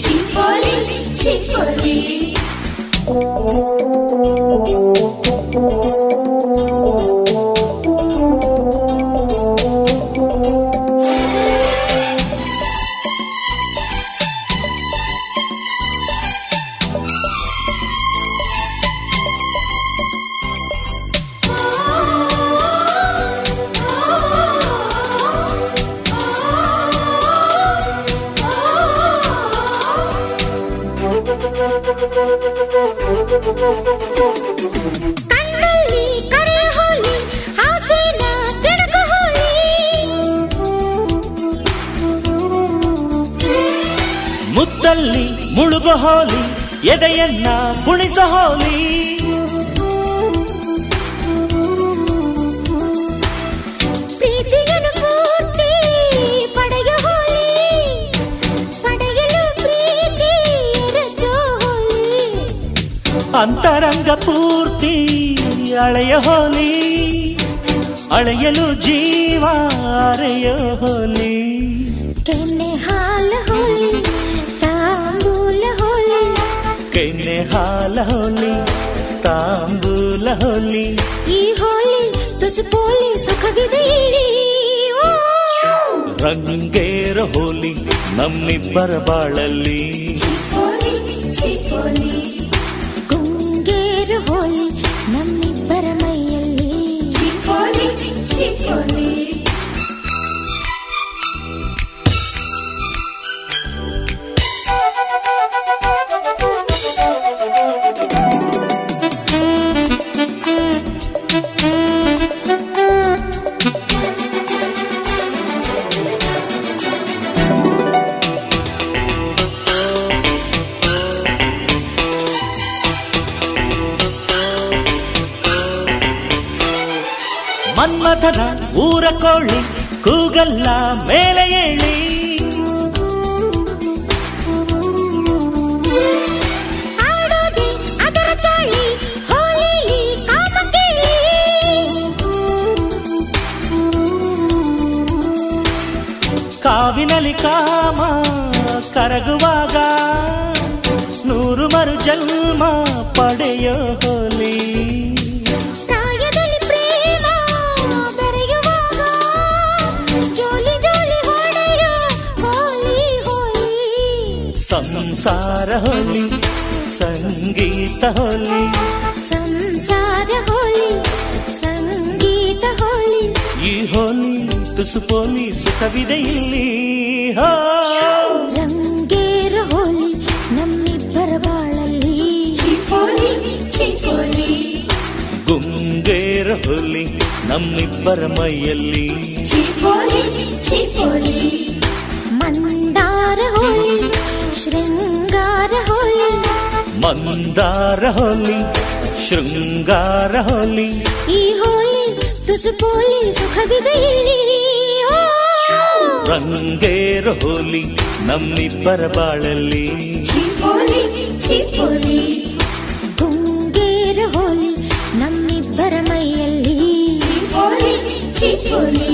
ಕಣ್ಣಲ್ಲಿ ಕರೆ ಹೋಲಿ ಆಸೆನ ಕೆಣಕ ಹೋಲಿ ಮುತ್ತಲ್ಲಿ ಮುಳುಗು ಹೋಲಿ ಎದೆಯನ್ನ ಕುಣಿಸ ಹೋಲಿ ಪ್ರೀತಿಯನ್ನು ಪೂರ್ತಿ ಪಡೆಯ ಹೋಲಿ ಪಡೆಯಲು ಪ್ರೀತಿ ರಜೋ ಹೋಲಿ ಅಂತರಂಗ ಪೂರ್ತಿ ಅಳೆಯ ಹೋಲಿ ಅಳೆಯಲು ಜೀವ ಅರೆಯ ಹೋಲಿ ಕೆನ್ನೆ ಹಾಲ ಹೋಲಿ ತಾಂಬೂಲ ಹೋಲಿ ಕೆನ್ನೆ ಹಾಲ ಹೋಲಿ ತಾಂಬೂಲ ಹೋಲಿ ಈ ಹೋಲಿ ತುಸು ಪೋಲಿ ಸುಖವಿದೆ ಇಲ್ಲಿ. ಓ ರಂಗೇರ ಹೋಲಿ ನಮ್ಮಿಬ್ಬರ ಬಾಳಲ್ಲಿ ಗುಂಗೇರು ಹೋಲಿ ನಮ್ಮಿಬ್ಬರ ಮೈಯಲ್ಲಿ ಮನ್ಮಥನ ಊರ ಕೊಳ್ಳಿ ಕೂಗಲ್ಲ ಮೇಲೆ ಏಳಿ ಆಡೋದೆ ಅದರ ಚಾಳಿ ಹೋಲಿಲಿ ಕಾಮಕೇಳಿ ಕಾವಿನಲ್ಲಿ ಕಾಮ ಕರಗುವಾಗ ನೂರು ಮರು ಜನ್ಮ ಪಡೆಯೋ ಹೋಲಿ ಪ್ರಾಯದಲ್ಲಿ ಪ್ರೇಮ ಬೆರೆಯುವಾಗ ಜೋಲಿ ಜೋಲಿ ಹೊಡೆಯೋ ಹೋಲಿ ಹೋಲಿ ಸಂಸಾರ ಹೋಲಿ ಸಂಗೀತ ಹೋಲಿ ಸಂಸಾರ ಹೋಲಿ ಹೋಲಿ ತುಸು ಪೋಲಿ ಸುಖವಿದೆ ಇಲ್ಲಿ ಹಾ ರಂಗೇರ ಹೋಲಿ ನಮ್ಮಿಬ್ಬರ ಬಾಳಲ್ಲಿ ಚಿಪೋಲಿ ಚಿಪೋಲಿ ಗುಂಗೇರ ಹೋಲಿ ನಮ್ಮಿಬ್ಬರ ಮೈಯಲ್ಲಿ ಚಿಪೋಲಿ ಚಿಪೋಲಿ ಮಂದಾರ ಹೋಲಿ ಶೃಂಗಾರ ಹೋಲಿ ಮಂದಾರ ಹೋಲಿ ಶೃಂಗಾರ ಹೋಲಿ ಈ ಹೋಲಿ ತುಸು ಪೋಲಿ ಸುಖವಿದೆ ಇಲ್ಲಿ ಓ! ರಂಗೇರ ಹೋಲಿ ನಮ್ಮಿಬ್ಬರ ಬಾಳಲ್ಲಿ ಚಿಪೋಲಿ ಚಿಪೋಲಿ ಗುಂಗೇರ ಹೋಲಿ ನಮ್ಮಿಬ್ಬರ ಮೈಯಲ್ಲಿ ಚಿಪೋಲಿ ಚಿಪೋಲಿ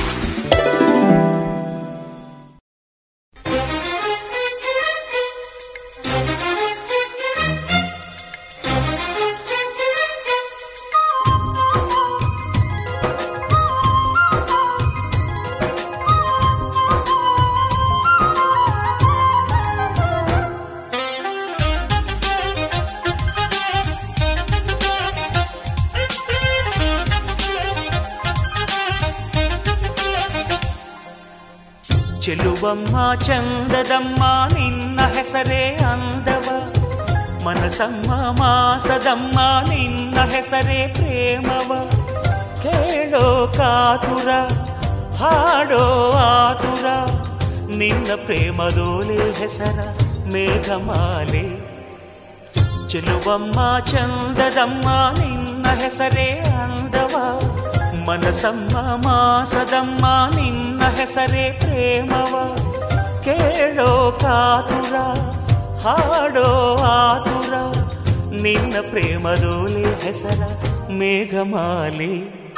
ಚೆಲುವಮ್ಮ ಚಂದದಮ್ಮ ನಿನ್ನ ಹೆಸರೇ ಅಂದವ ಮನಸಮ್ಮ ಮಾಸದಮ್ಮ ನಿನ್ನ ಹೆಸರೇ ಪ್ರೇಮವ ಕೇಳೋ ಕಾತುರ ಹಾಡೋ ಆತುರ ನಿನ್ನ ಪ್ರೇಮದೋಲೆ ಹೆಸರ ಮೇಘಮಾಲೆ ಚೆಲುವಮ್ಮ ಚಂದದಮ್ಮ ನಿನ್ನ ಹೆಸರೇ ಅಂದವ ಮನಸಮ್ಮ ಮಾಸದಮ್ಮ ನಿನ್ನ ಹೆಸರೇ ಪ್ರೇಮವ ಕೇಳೋ ಕಾತುರ ಹಾಡೋ ಆತುರ ನಿನ್ನ ಪ್ರೇಮದೋಲೆ ಹೆಸರ ಮೇಘಮಾಲೆ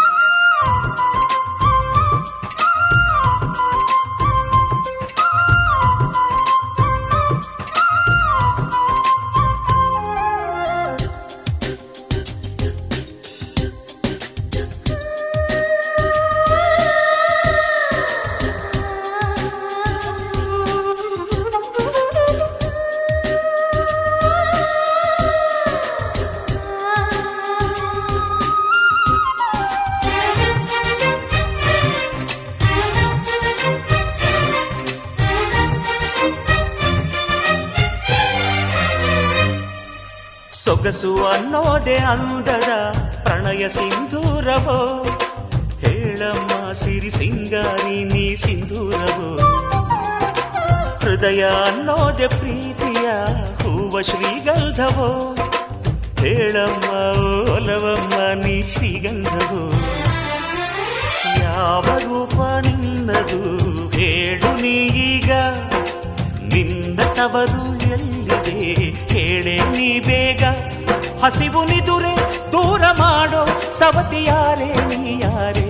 ಸೊಗಸು ಅನ್ನೋದೆ ಅಂದದ ಪ್ರಣಯ ಸಿಂಧೂರವೋ ಹೇಳಮ್ಮ ಸಿರಿ ಸಿಂಗಾರಿ ನೀ ಸಿಂಧೂರವೋ ಹೃದಯ ಅನ್ನೋದೆ ಪ್ರೀತಿಯ ಹೂವ ಶ್ರೀಗಂಧವೋ ಹೇಳಮ್ಮ ಒಲವಮ್ಮ ನೀ ಶ್ರೀಗಂಧವೋ ಯಾವ ರೂಪ ನಿನ್ನದು ಹೇಳು ನೀಗ ನಿನ್ನ ತವರು ಎಲ್ಲಿದೆ ಹೇಳೆ ನೀ ಬೇಗ ಹಸಿವು ನಿದುರೆ ದೂರ ಮಾಡೋ ಸವತಿ ಯಾರೇ ನೀ ಯಾರೇ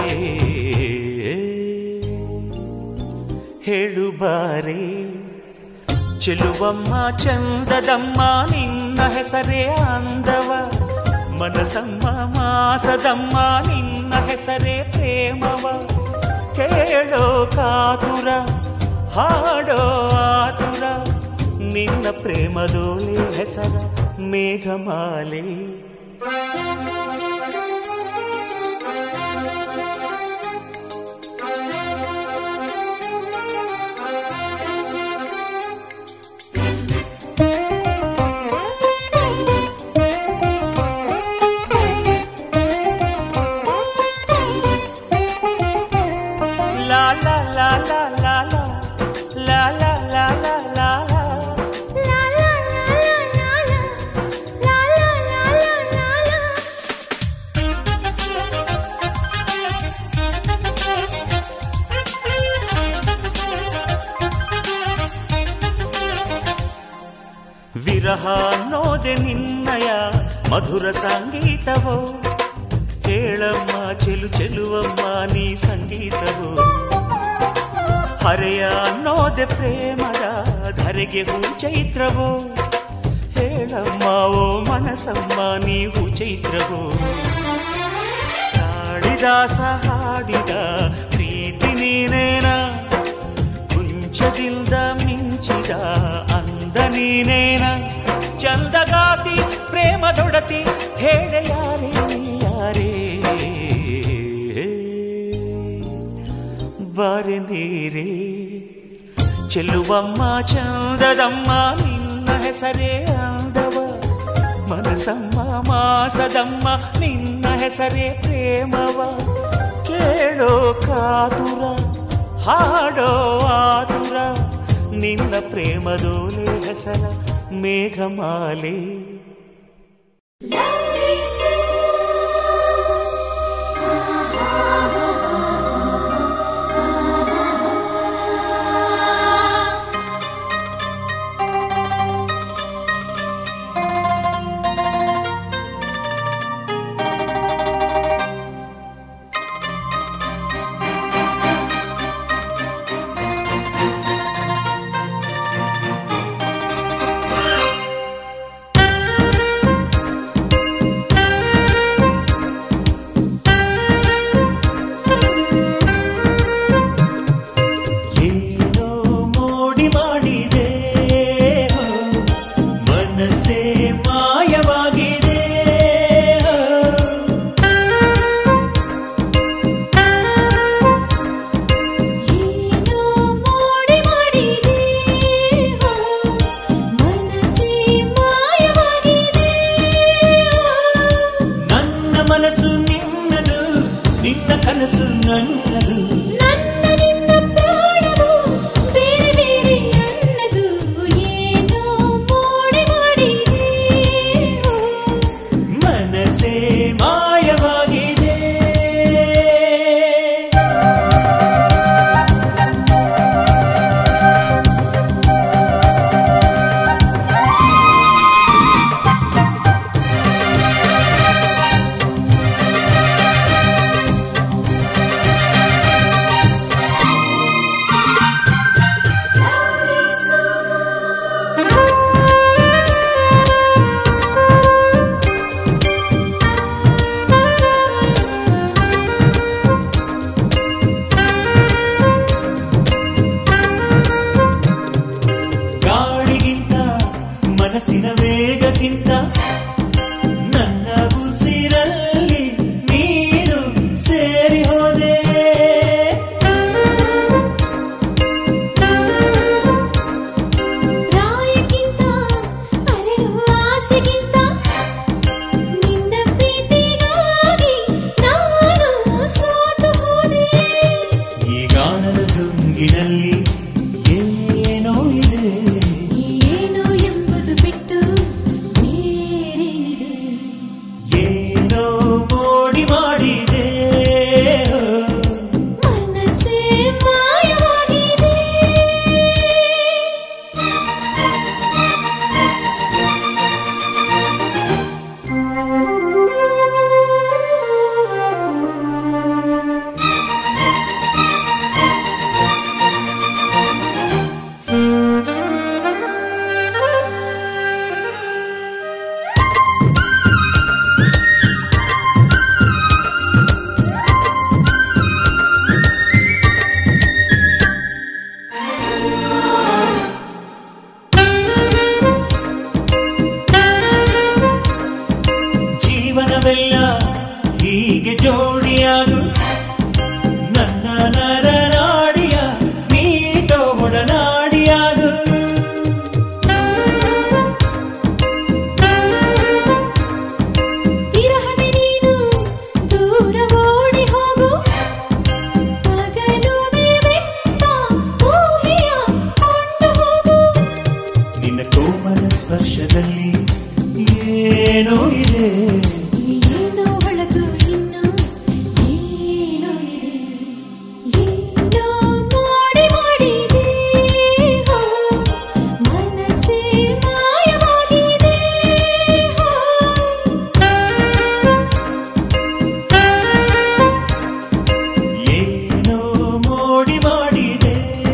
ಹೇಳು ಬಾರೇ ಚೆಲುವಮ್ಮ ಚಂದದಮ್ಮ ನಿನ್ನ ಹೆಸರೇ ಅಂದವ ಮನಸಮ್ಮ ಮಾಸದಮ್ಮ ನಿನ್ನ ಹೆಸರೇ ಪ್ರೇಮವ ಕೇಳೋ ಕಾತುರ ಹಾಡೋ ಆತುರ ನಿನ್ನ ಪ್ರೇಮದೋಲೆ ಹೆಸರ ಮೇಘಮಾಲೆ ಲಾ ಲಾ ಲಾ ಲಾ ಲಾ ಲಾ ಲಾ ಲಾ ಲಾ ಲಾ ಲಾ ಲಾ ವಿರಹ ಅನ್ನೋದೆ ನಿನ್ನಯ ಮಧುರ ಸಂಗೀತವೋ ಹೇಳಮ್ಮ ಚೆಲು ಚೆಲುವಮ್ಮ ನೀ ಸಂಗೀತವೋ ಹರೆಯ ಅನ್ನೋದೆ ಪ್ರೇಮದ ಧರೆಗೆ ಹೂ ಚೈತ್ರವೋ ಹೇಳಮ್ಮ ಓ ಮನಸಮ್ಮ ನೀ ಹೂ ಚೈತ್ರವೋ ಕಾಳಿದಾಸ ಹಾಡಿದ ಪ್ರೀತಿ ನೀನೇನ ಕುಂಚದಿಂದ ಮಿಂಚಿದ ಅಂದ ನೀನೇನ ಚಂದಗಾತಿ ಪ್ರೇಮದೊಡತಿ ಹೇಳ ಯಾರೇ ನೀ ಯಾರೇ ಬೇರೆ ಚೆಲ್ಲುವಮ್ಮ ಚಂದದಮ್ಮ ನಿನ್ನ ಹೆಸರೇ ಅಂದವ ಮನಸಮ್ಮ ಮಾಸದಮ್ಮ ನಿನ್ನ ಹೆಸರೇ ಪ್ರೇಮವ ಕೇಳೋ ಕಾತುರ ಹಾಡೋ ಆತುರ ನಿನ್ನ ಪ್ರೇಮದೋಲೆ ಹೆಸರ ಮೇಘಮಾಲೆ ಏನೋ ಮೋಡಿ ಮಾಡಿದೆ ಮನಸ್ಸೇ ಮಾಯವಾಗಿದೆ ಏನೋ ಮೋಡಿ ಮಾಡಿದೆ ಮನಸ್ಸೇ ಮಾಯವಾಗಿದೆ ನನ್ನ ಮನಸ್ಸು ನಿನ್ನದು ನಿನ್ನ ಕನಸು ನನ್ನದು ನನ್ನ ನಿನ್ನ ಪ್ರಾಣವು ಬೇರೆ ಬೇರೆ ನನ್ನದು ಏನೋ ಮೋಡಿ ಮಾಡಿದೆ ಮನಸ್ಸೇ ಮಾಯವಾಗಿದೆ ಗಾಳಿಗಿಂತ ಮನಸ್ಸಿನ ವೇಗಕ್ಕಿಂತ ನನ್ನ ಉಸಿರಲ್ಲಿ ನೀನು ಸೇರಿ ಹೋದೆ ಪ್ರಾಯಕ್ಕಿಂತ ಅರಳುವ ಆಸೆಗಿಂತ ನಿನ್ನ ಪ್ರೀತಿಗಾಗಿ ನಾನು ಸೋತು ಹೋದೆ ಈ ಗಾನದ ದುಂಗಿನಲ್ಲಿ ಏನೋ ಇದೆ ಏನು ಎಂಬುದು ಬಿಟ್ಟು ಬೇರೆ ಇದೆ ಏನೋ ಮೋಡಿ ಮಾಡಿದೆ ಮನಸ್ಸೇ ಮಾಯವಾಗಿದೆ ಜೀವನವೆಲ್ಲ ಹೀಗೆ ಜೋಡಿಯಾಗು ನನ್ನ ನರನಾಡಿಯ ನೀಟೋ ಒಡನಾಡಿಯಾಗು ವಿರಹವೇ ನೀನು ದೂರ ಓಡಿ ಹೋಗು ಹಗಲುವೆ ಬೆಟ್ಟ ಊಹೆಯ ಕೊಂಡು ಹೋಗು ನಿನ್ನ ಕೋಮಲ ಸ್ಪರ್ಶದಲ್ಲಿ ಏನೋ ಇದೆ ಏನೋ ಒಳಗು ಇನ್ನು ಏನೋ ಇದೆ ಏನೋ ಮೋಡಿ ಮಾಡಿದೆ ಮನಸ್ಸೇ ಮಾಯವಾಗಿದೆ ಏನೋ ಮೋಡಿ ಮಾಡಿದೆ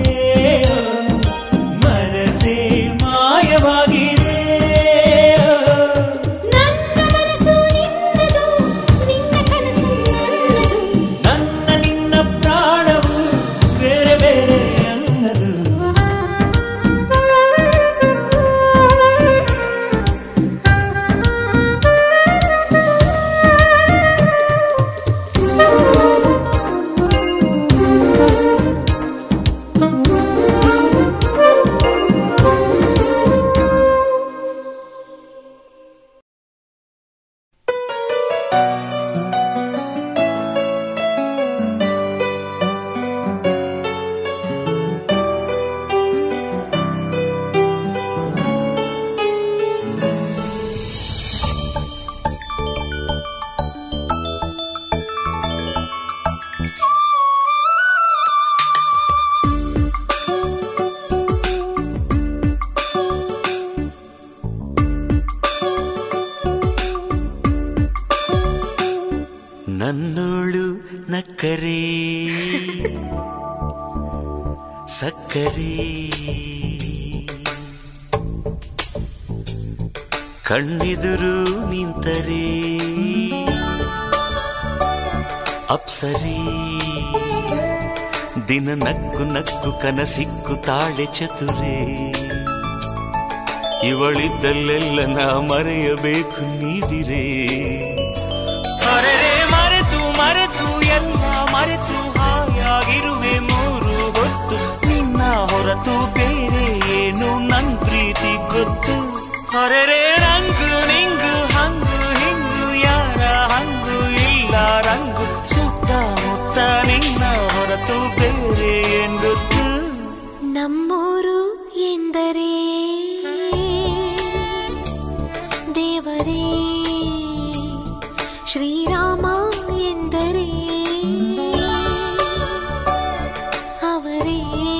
ಮನಸ್ಸೇ ಮಾಯವಾಗಿದೆ ನನ್ನ ಮನಸ್ಸು ನಿನ್ನ ನನ್ನೋಳು ನಕ್ಕರೆ ಸಕ್ಕರೆ ಕಣ್ಣೆದುರು ನಿಂತರೆ ಅಪ್ಸರಿ ದಿನ ನಕ್ಕು ನಕ್ಕು ಕನಸಿಕ್ಕು ತಾಳೆ ಚತುರೆ ಇವಳಿದ್ದಲ್ಲೆಲ್ಲ ನಾ ಮರೆಯಬೇಕು ನೀದಿರೇ ಅರೆರೆ ಮರೆತು ಮರೆತು ಎಲ್ಲ ಮರೆತು ಹಾಯಾಗಿರುವೆ ಮೂರು ಹೊತ್ತು ನಿನ್ನ ಹೊರತು ಬೇರೆ ಏನು ನನ್ ಪ್ರೀತಿ ಗೊತ್ತು ಅರೆರೆ ರಂಗು ನಿಂಗು ಹಂಗು ಹಿಂಗು ಯಾರ ಹಂಗು ಇಲ್ಲ ರಂಗು ಸುತ್ತಮುತ್ತ ನಿನ್ನ ಹೊರತು ಬೇರೆ ಏನ್ ಗೊತ್ತು ನಮ್ಮೂರು ಎಂದರೆ ದೇವರೇ ಶ್ರೀರಾಮ ಎಂದರೆ ಅವರೇ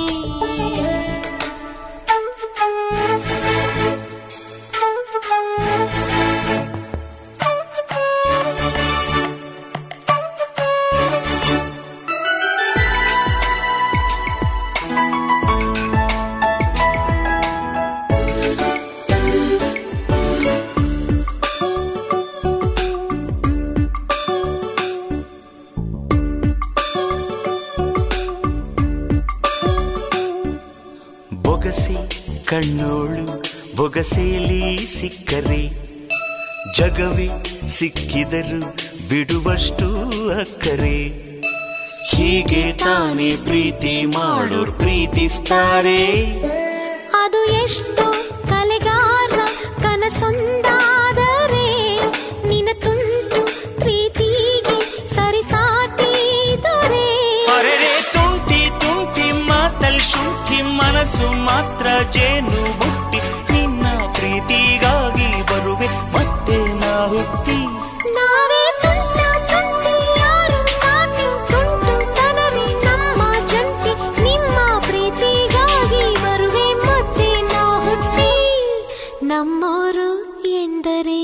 ಬೊಗಸೆ ಕಣ್ಣೋಳು ಬೊಗಸೆಯಲ್ಲಿ ಸಿಕ್ಕರೆ ಜಗವೇ ಸಿಕ್ಕಿದರು ಬಿಡುವಷ್ಟು ಅಕ್ಕರೆ ಹೀಗೆ ತಾನೇ ಪ್ರೀತಿ ಮಾಡೋರ್ ಪ್ರೀತಿಸ್ತಾರೆ ಅದು ಎಷ್ಟು ಕಲೆಗಾರ ಕನಸೊಂದಾದರೆ ನಿನ ತುಂಟು ಪ್ರೀತಿಗೆ ಸರಿಸಾಟಿ ದೊರೆ ಅರೆರೆ ತುಂಟಿ ತುಂಟಿ ಮಾತಲ್ ಶುಂಠಿ ಮನಸ್ಸು ಮಾತ್ರ ಜೇನು ಬುಟ್ಟಿ ನಿನ್ನ ಪ್ರೀತಿಗಾಗಿ ಬರುವೆ ಮತ್ತೆ ನಾ ಹುಟ್ಟಿ ನಾವೇ ತುಂಟ ತುಂಟಿ ಯಾರು ಸಾಟಿ ತುಂಟು ತನವೇ ನಮ್ಮ ಜಂಟಿ ನಿಮ್ಮ ಪ್ರೀತಿಗಾಗಿ ಬರುವೆ ಮತ್ತೆ ನಾ ಹುಟ್ಟಿ ನಮ್ಮೋರು ಎಂದರೆ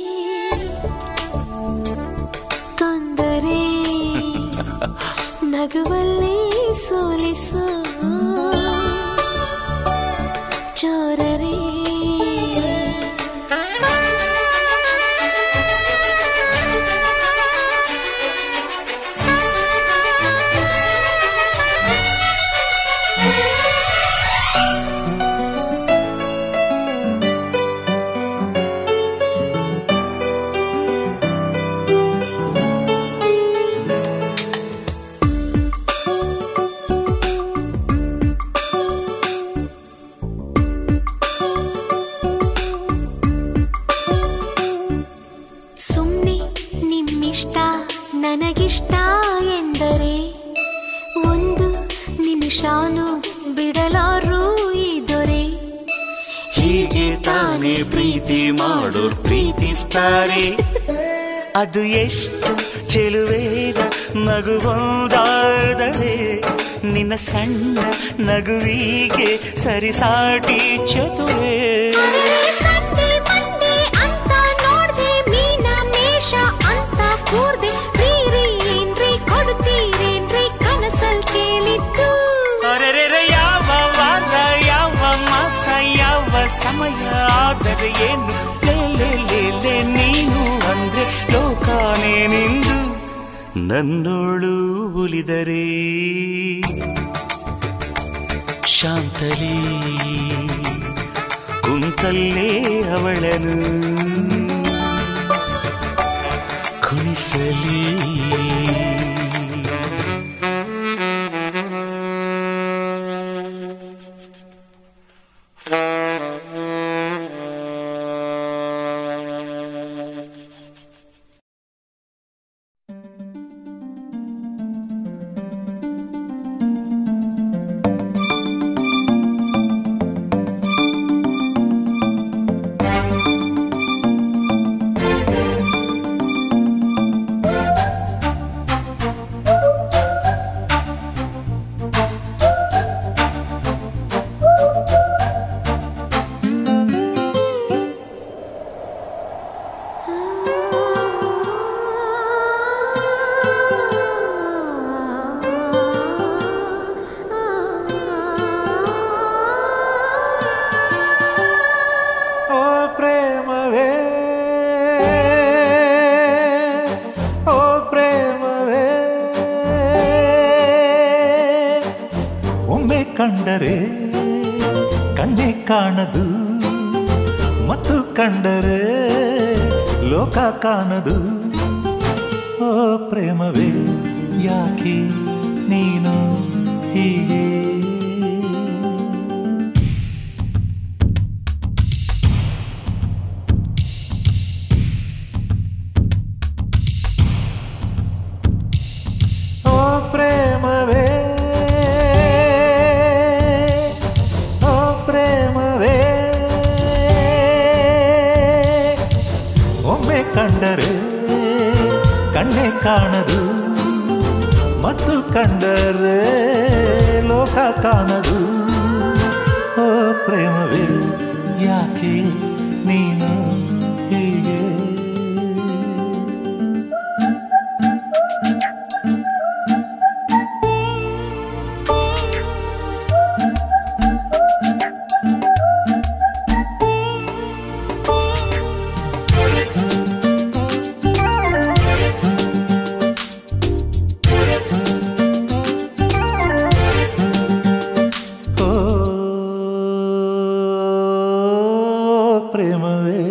ತೊಂದರೆ ನಗುವಲ್ಲೇ ಸೋಲಿಸೋ ಚೋರರೇ ಸುಮ್ಮನೆ ನಿಮ್ಮಿಷ್ಟ ನನಗಿಷ್ಟ ಎಂದರೆ ಒಂದು ನಿಮಿಷಾನು ಬಿಡಲಾರು ಈ ದೊರೆ ಹೀಗೆ ತಾನೇ ಪ್ರೀತಿ ಮಾಡೋರ್ ಪ್ರೀತಿಸ್ತಾರೆ ಅದು ಎಷ್ಟು ಚೆಲುವೇರ ನಗುವುದಾದರೆ ನಿನ್ನ ಸಣ್ಣ ನಗುವಿಗೆ ಸರಿಸಾಟಿ ಚತುರೇ ಸಂಡೆ ಮಂಡೆ ಅಂತ ನೋಡ್ದೆ ಮೀನ ಮೇಷ ಅಂತ ಕೂರ್ದೆ ರೀ ಏನ್ರಿ ಕೊಡ್ತೀರೇನ್ರಿ ಕನಸಲ್ ಕೇಳಿದ್ದು ಅರೆರೆರೆ ಯಾವ ವಾರ ಯಾವ ಮಾಸ ಯಾವ ಸಮಯ ಆದರೆ ಏನು ಲೇ ಲೇ ಲೇ ಲೇ ನೀನು ಅಂದ್ರೆ ಲೋಕಾನೇ ನಿಂದು ನನ್ನೋಳು ಉಲಿದರೆ ಶಾಂತಲಿ ಕುಂತಲ್ಲೇ ಅವಳನು ಕುಣಿಸಲಿ ಿ ಕಂಡರೆ ಕಣ್ಣೆ ಕಾಣದು ಮತ್ತು ಕಂಡರೆ ಲೋಕ ಕಾಣದು ಓ ಪ್ರೇಮವೇ ಯಾಕೆ ನೀನು ಹೀಗೆ ಓ ಪ್ರೇಮವೇ ಓ ಪ್ರೇಮವೇ ಒಮ್ಮೆ ಕಂಡರೆ ಕಣ್ಣೆ ಕಾಣದು ಮತ್ತು ಕಂಡರೆ ಲೋಕ ಕಾಣದು ಓ ಪ್ರೇಮವೇ ಯಾಕೆ ನೀನು ಹೀಗೆ ಓ ಪ್ರೇಮವೇ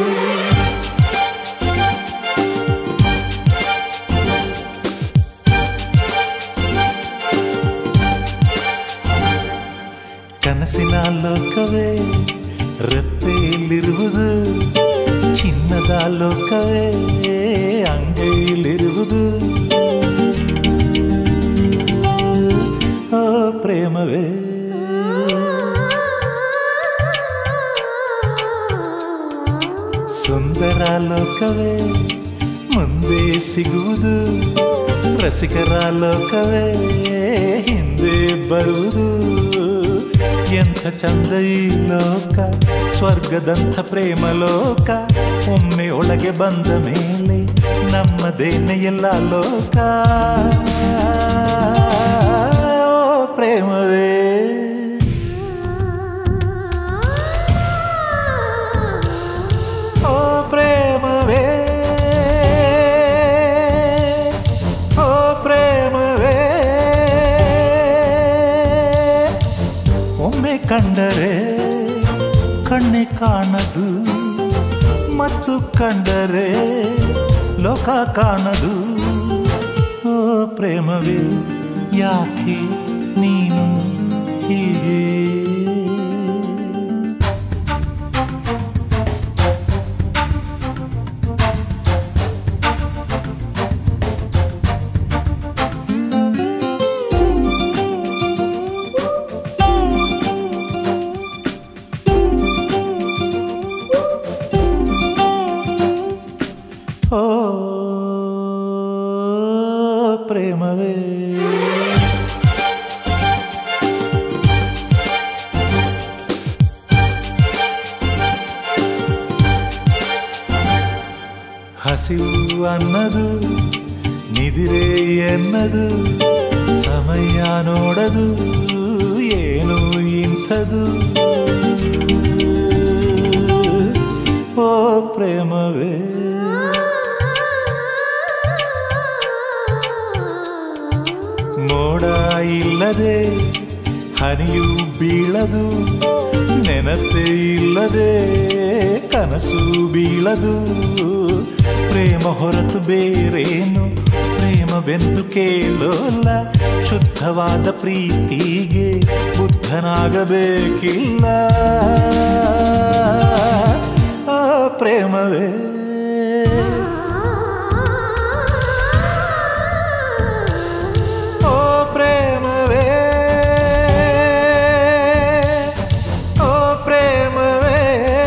ಕನಸಿನ ಲೋಕವೇ ರೆಪ್ಪೆಯಲ್ಲಿರುವುದು ಚಿನ್ನದ ಲೋಕವೇ ಅಂಗೈಲಿರುವುದು ಓ ಪ್ರೇಮವೇ ಸುಂದರ ಲೋಕವೇ ಮುಂದೆ ಸಿಗುವುದು ರಸಿಕರ ಲೋಕವೇ ಹಿಂದೆ ಬರುವುದು ಎಂಥ ಚಂದ ಈ ಲೋಕ ಸ್ವರ್ಗದಂಥ ಪ್ರೇಮ ಲೋಕ ಒಮ್ಮೆ ಒಳಗೆ ಬಂದ ಮೇಲೆ ನಮ್ಮದೇನೆ ಎಲ್ಲ ಲೋಕ ಓ ಪ್ರೇಮವೇ ಓ ಪ್ರೇಮವೇ ಓ ಪ್ರೇಮವೇ ಒಮ್ಮೆ ಕಂಡರೆ ಕಣ್ಣೆ ಕಾಣದು ಮತ್ತು ಕಂಡರೆ ಲೋಕ ಕಾಣದು ಓ ಪ್ರೇಮವೇ ಯಾಕೆ ನೀನು ಹೀಗೆ ಓ ಪ್ರೇಮವೇ ಹಸಿವು ಅನ್ನದು ನಿದಿರೆ ಎನ್ನದು ಸಮಯ ನೋಡದು ಏನು ಇಂಥದು ಓ ಪ್ರೇಮವೇ ಮೋಡ ಇಲ್ಲದೆ ಹನಿಯು ಬೀಳದು ನೆನಪೇ ಇಲ್ಲದೆ ಕನಸು ಬೀಳದು ಪ್ರೇಮ ಹೊರತು ಬೇರೇನು ಪ್ರೇಮವೆಂದು ಕೇಳೋಲ್ಲ ಶುದ್ಧವಾದ ಪ್ರೀತಿಗೆ ಬುದ್ಧನಾಗಬೇಕಿಲ್ಲ ಆ ಪ್ರೇಮವೇ ಓ ಪ್ರೇಮವೇ ಓ ಪ್ರೇಮವೇ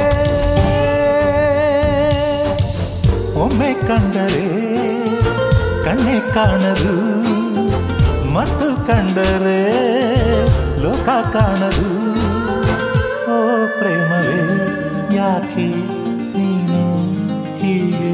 ಒಮ್ಮೆ ಕಂಡರೆ ಕಣ್ಣೆ ಕಾಣದು ಮತ್ತು ಕಂಡರೆ ಲೋಕ ಕಾಣದು ಓ ಪ್ರೇಮವೇ ಯಾಕೆ ನೀನು ಹೀಗೆ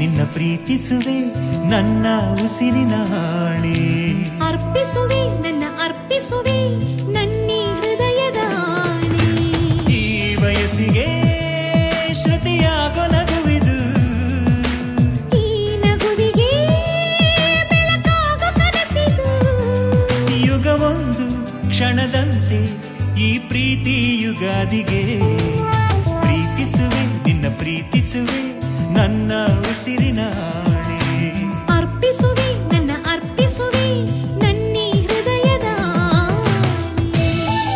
ನಿನ್ನ ಪ್ರೀತಿಸುವೆ ನನ್ನ ಉಸಿರಿನ ಹಾಳೆ ಅರ್ಪಿಸುವೆ ನನ್ನ ಅರ್ಪಿಸುವೆ ನನ್ನಿ ಹೃದಯದ ಆಣೆ. ಈ ವಯಸ್ಸಿಗೆ ಶ್ರುತಿಯಾಗೋ ನಗುವಿದು ಈ ನಗುವಿಗೆ ಬೆಳಕಾಗೋ ಕನಸಿದು ಯುಗವೊಂದು ಕ್ಷಣದಂತೆ ಈ ಪ್ರೀತಿ ಯುಗಾದಿಗೆ ಪ್ರೀತಿಸುವೆ ನಿನ್ನ ಪ್ರೀತಿಸುವೆ ನನ್ನ ಉಸಿರಿನ ಹಾಳೆ ಅರ್ಪಿಸುವೆ ನನ್ನ ಅರ್ಪಿಸುವೆ ನನ್ನಿ ಹೃದಯದ ಆಣೆ.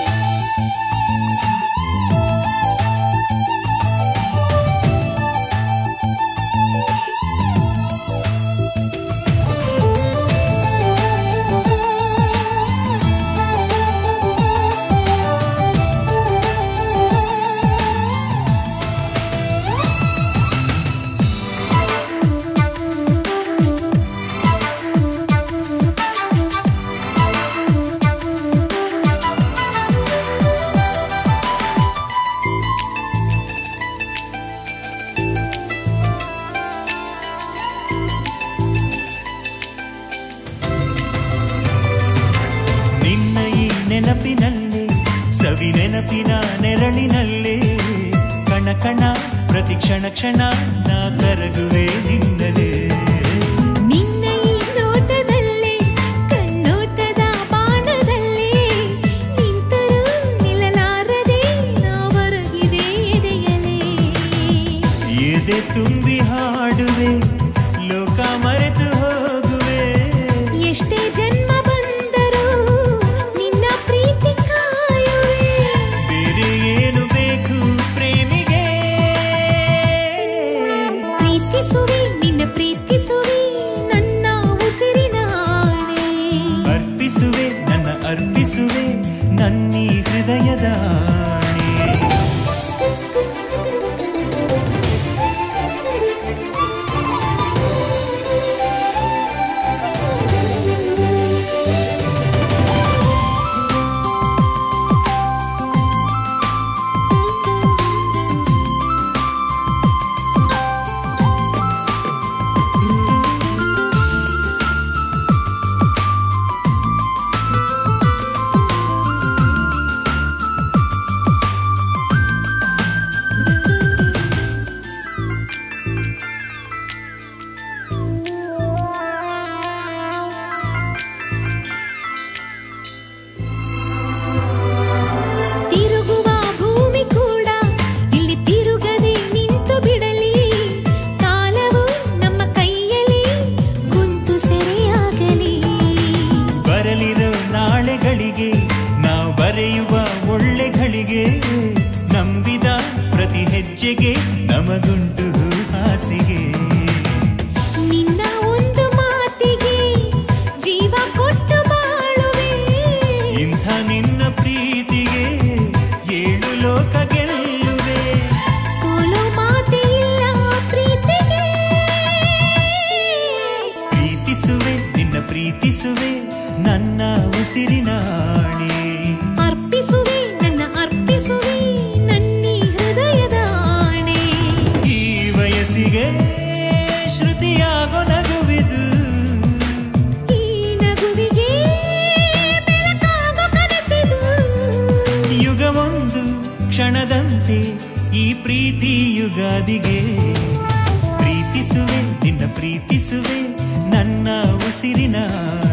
ನಿನ್ನ ಈ ನೆನಪಿನಲ್ಲೇ ಸವಿ ನೆನಪಿನ ನೆರಳಿನಲ್ಲೇ ಕಣ ಕಣ ಪ್ರತಿ ಕ್ಷಣ ಕ್ಷಣ ನಾ ಕರಗುವೆ ನಿನ್ನಲೇ ನಿನ್ನ ಈ ನೋಟದಲ್ಲೇ ಕಣ್ಣೋಟದ ಬಾಣದಲ್ಲೇ ನಿಂತರೂ ನಿಲ್ಲಲಾರದೆ ನಾವರಗಿದೆ ಎದೆಯಲೇ ಎದೆ ತುಂಬಿ ಹಾಡುವೆ ಲೋಕ ಮರೆತು ಹೋಗುವೆ ಎಷ್ಟೇ ಜನ್ಮ ಬಂದರೂ ನಿನ್ನ ಪ್ರೀತಿ ಕಾಯುವೆ ಬೇರೆ ಏನು ಬೇಕು ಪ್ರೇಮಿಗೆ ಪ್ರೀತಿಸುವೆ ನಿನ್ನ ಪ್ರೀತಿಸುವೆ ನನ್ನ ಉಸಿರಿನ ಆಣೆ ಅರ್ಪಿಸುವೆ ನನ್ನ ಅರ್ಪಿಸುವೆ ನನ್ನೀ ಹೃದಯದ ಆಣೆ. ತಿರುಗುವ ಭೂಮಿ ಕೂಡ ಇಲ್ಲಿ ತಿರುಗದೆ ನಿಂತು ಬಿಡಲಿ ಕಾಲವು ನಮ್ಮ ಕೈಯಲ್ಲಿ ಕುಂತು ಸೆರೆಯಾಗಲಿ ಬರಲಿರೋ ನಾಳೆಗಳಿಗೆ ನಾವು ಬರೆಯುವ ಒಳ್ಳೆಗಳಿಗೆ ನಂಬಿದ ಪ್ರತಿ ಹೆಜ್ಜೆಗೆ ನಮಗುಂಟು ಹಾಸಿಗೆ ನಿನ್ನ ಒಂದು ಮಾತಿಗೆ ಜೀವ ಕೊಟ್ಟು ಬಾಳುವೆ ಇಂಥ ನಿನ್ನ ಪ್ರೀತಿಗೆ ಏಳು ಲೋಕ ಗೆಲ್ಲುವೆ ಸೋಲೋ ಮಾತೆ ಇಲ್ಲ ಪ್ರೀತಿಗೆ ಪ್ರೀತಿಸುವೆ ನಿನ್ನ ಪ್ರೀತಿಸುವೆ ನನ್ನ ಉಸಿರಿನ ಆಣೆ ಅರ್ಪಿಸುವೆ ನನ್ನ ಅರ್ಪಿಸುವೆ ನನ್ನಿ ಹೃದಯದ ಆಣೆ ಈ ವಯಸ್ಸಿಗೆ ಶ್ರುತಿಯಾಗೋ ನಗುವಿದು ಈ ನಗುವಿಗೆ ಬೆಳಕಾಗೋ ಕನಸಿದು ಯುಗವೊಂದು ಕ್ಷಣದಂತೆ ಈ ಪ್ರೀತಿ ಯುಗಾದಿಗೆ ಪ್ರೀತಿಸುವೆ ನಿನ್ನ ಪ್ರೀತಿಸುವೆ ನನ್ನ ಉಸಿರಿನ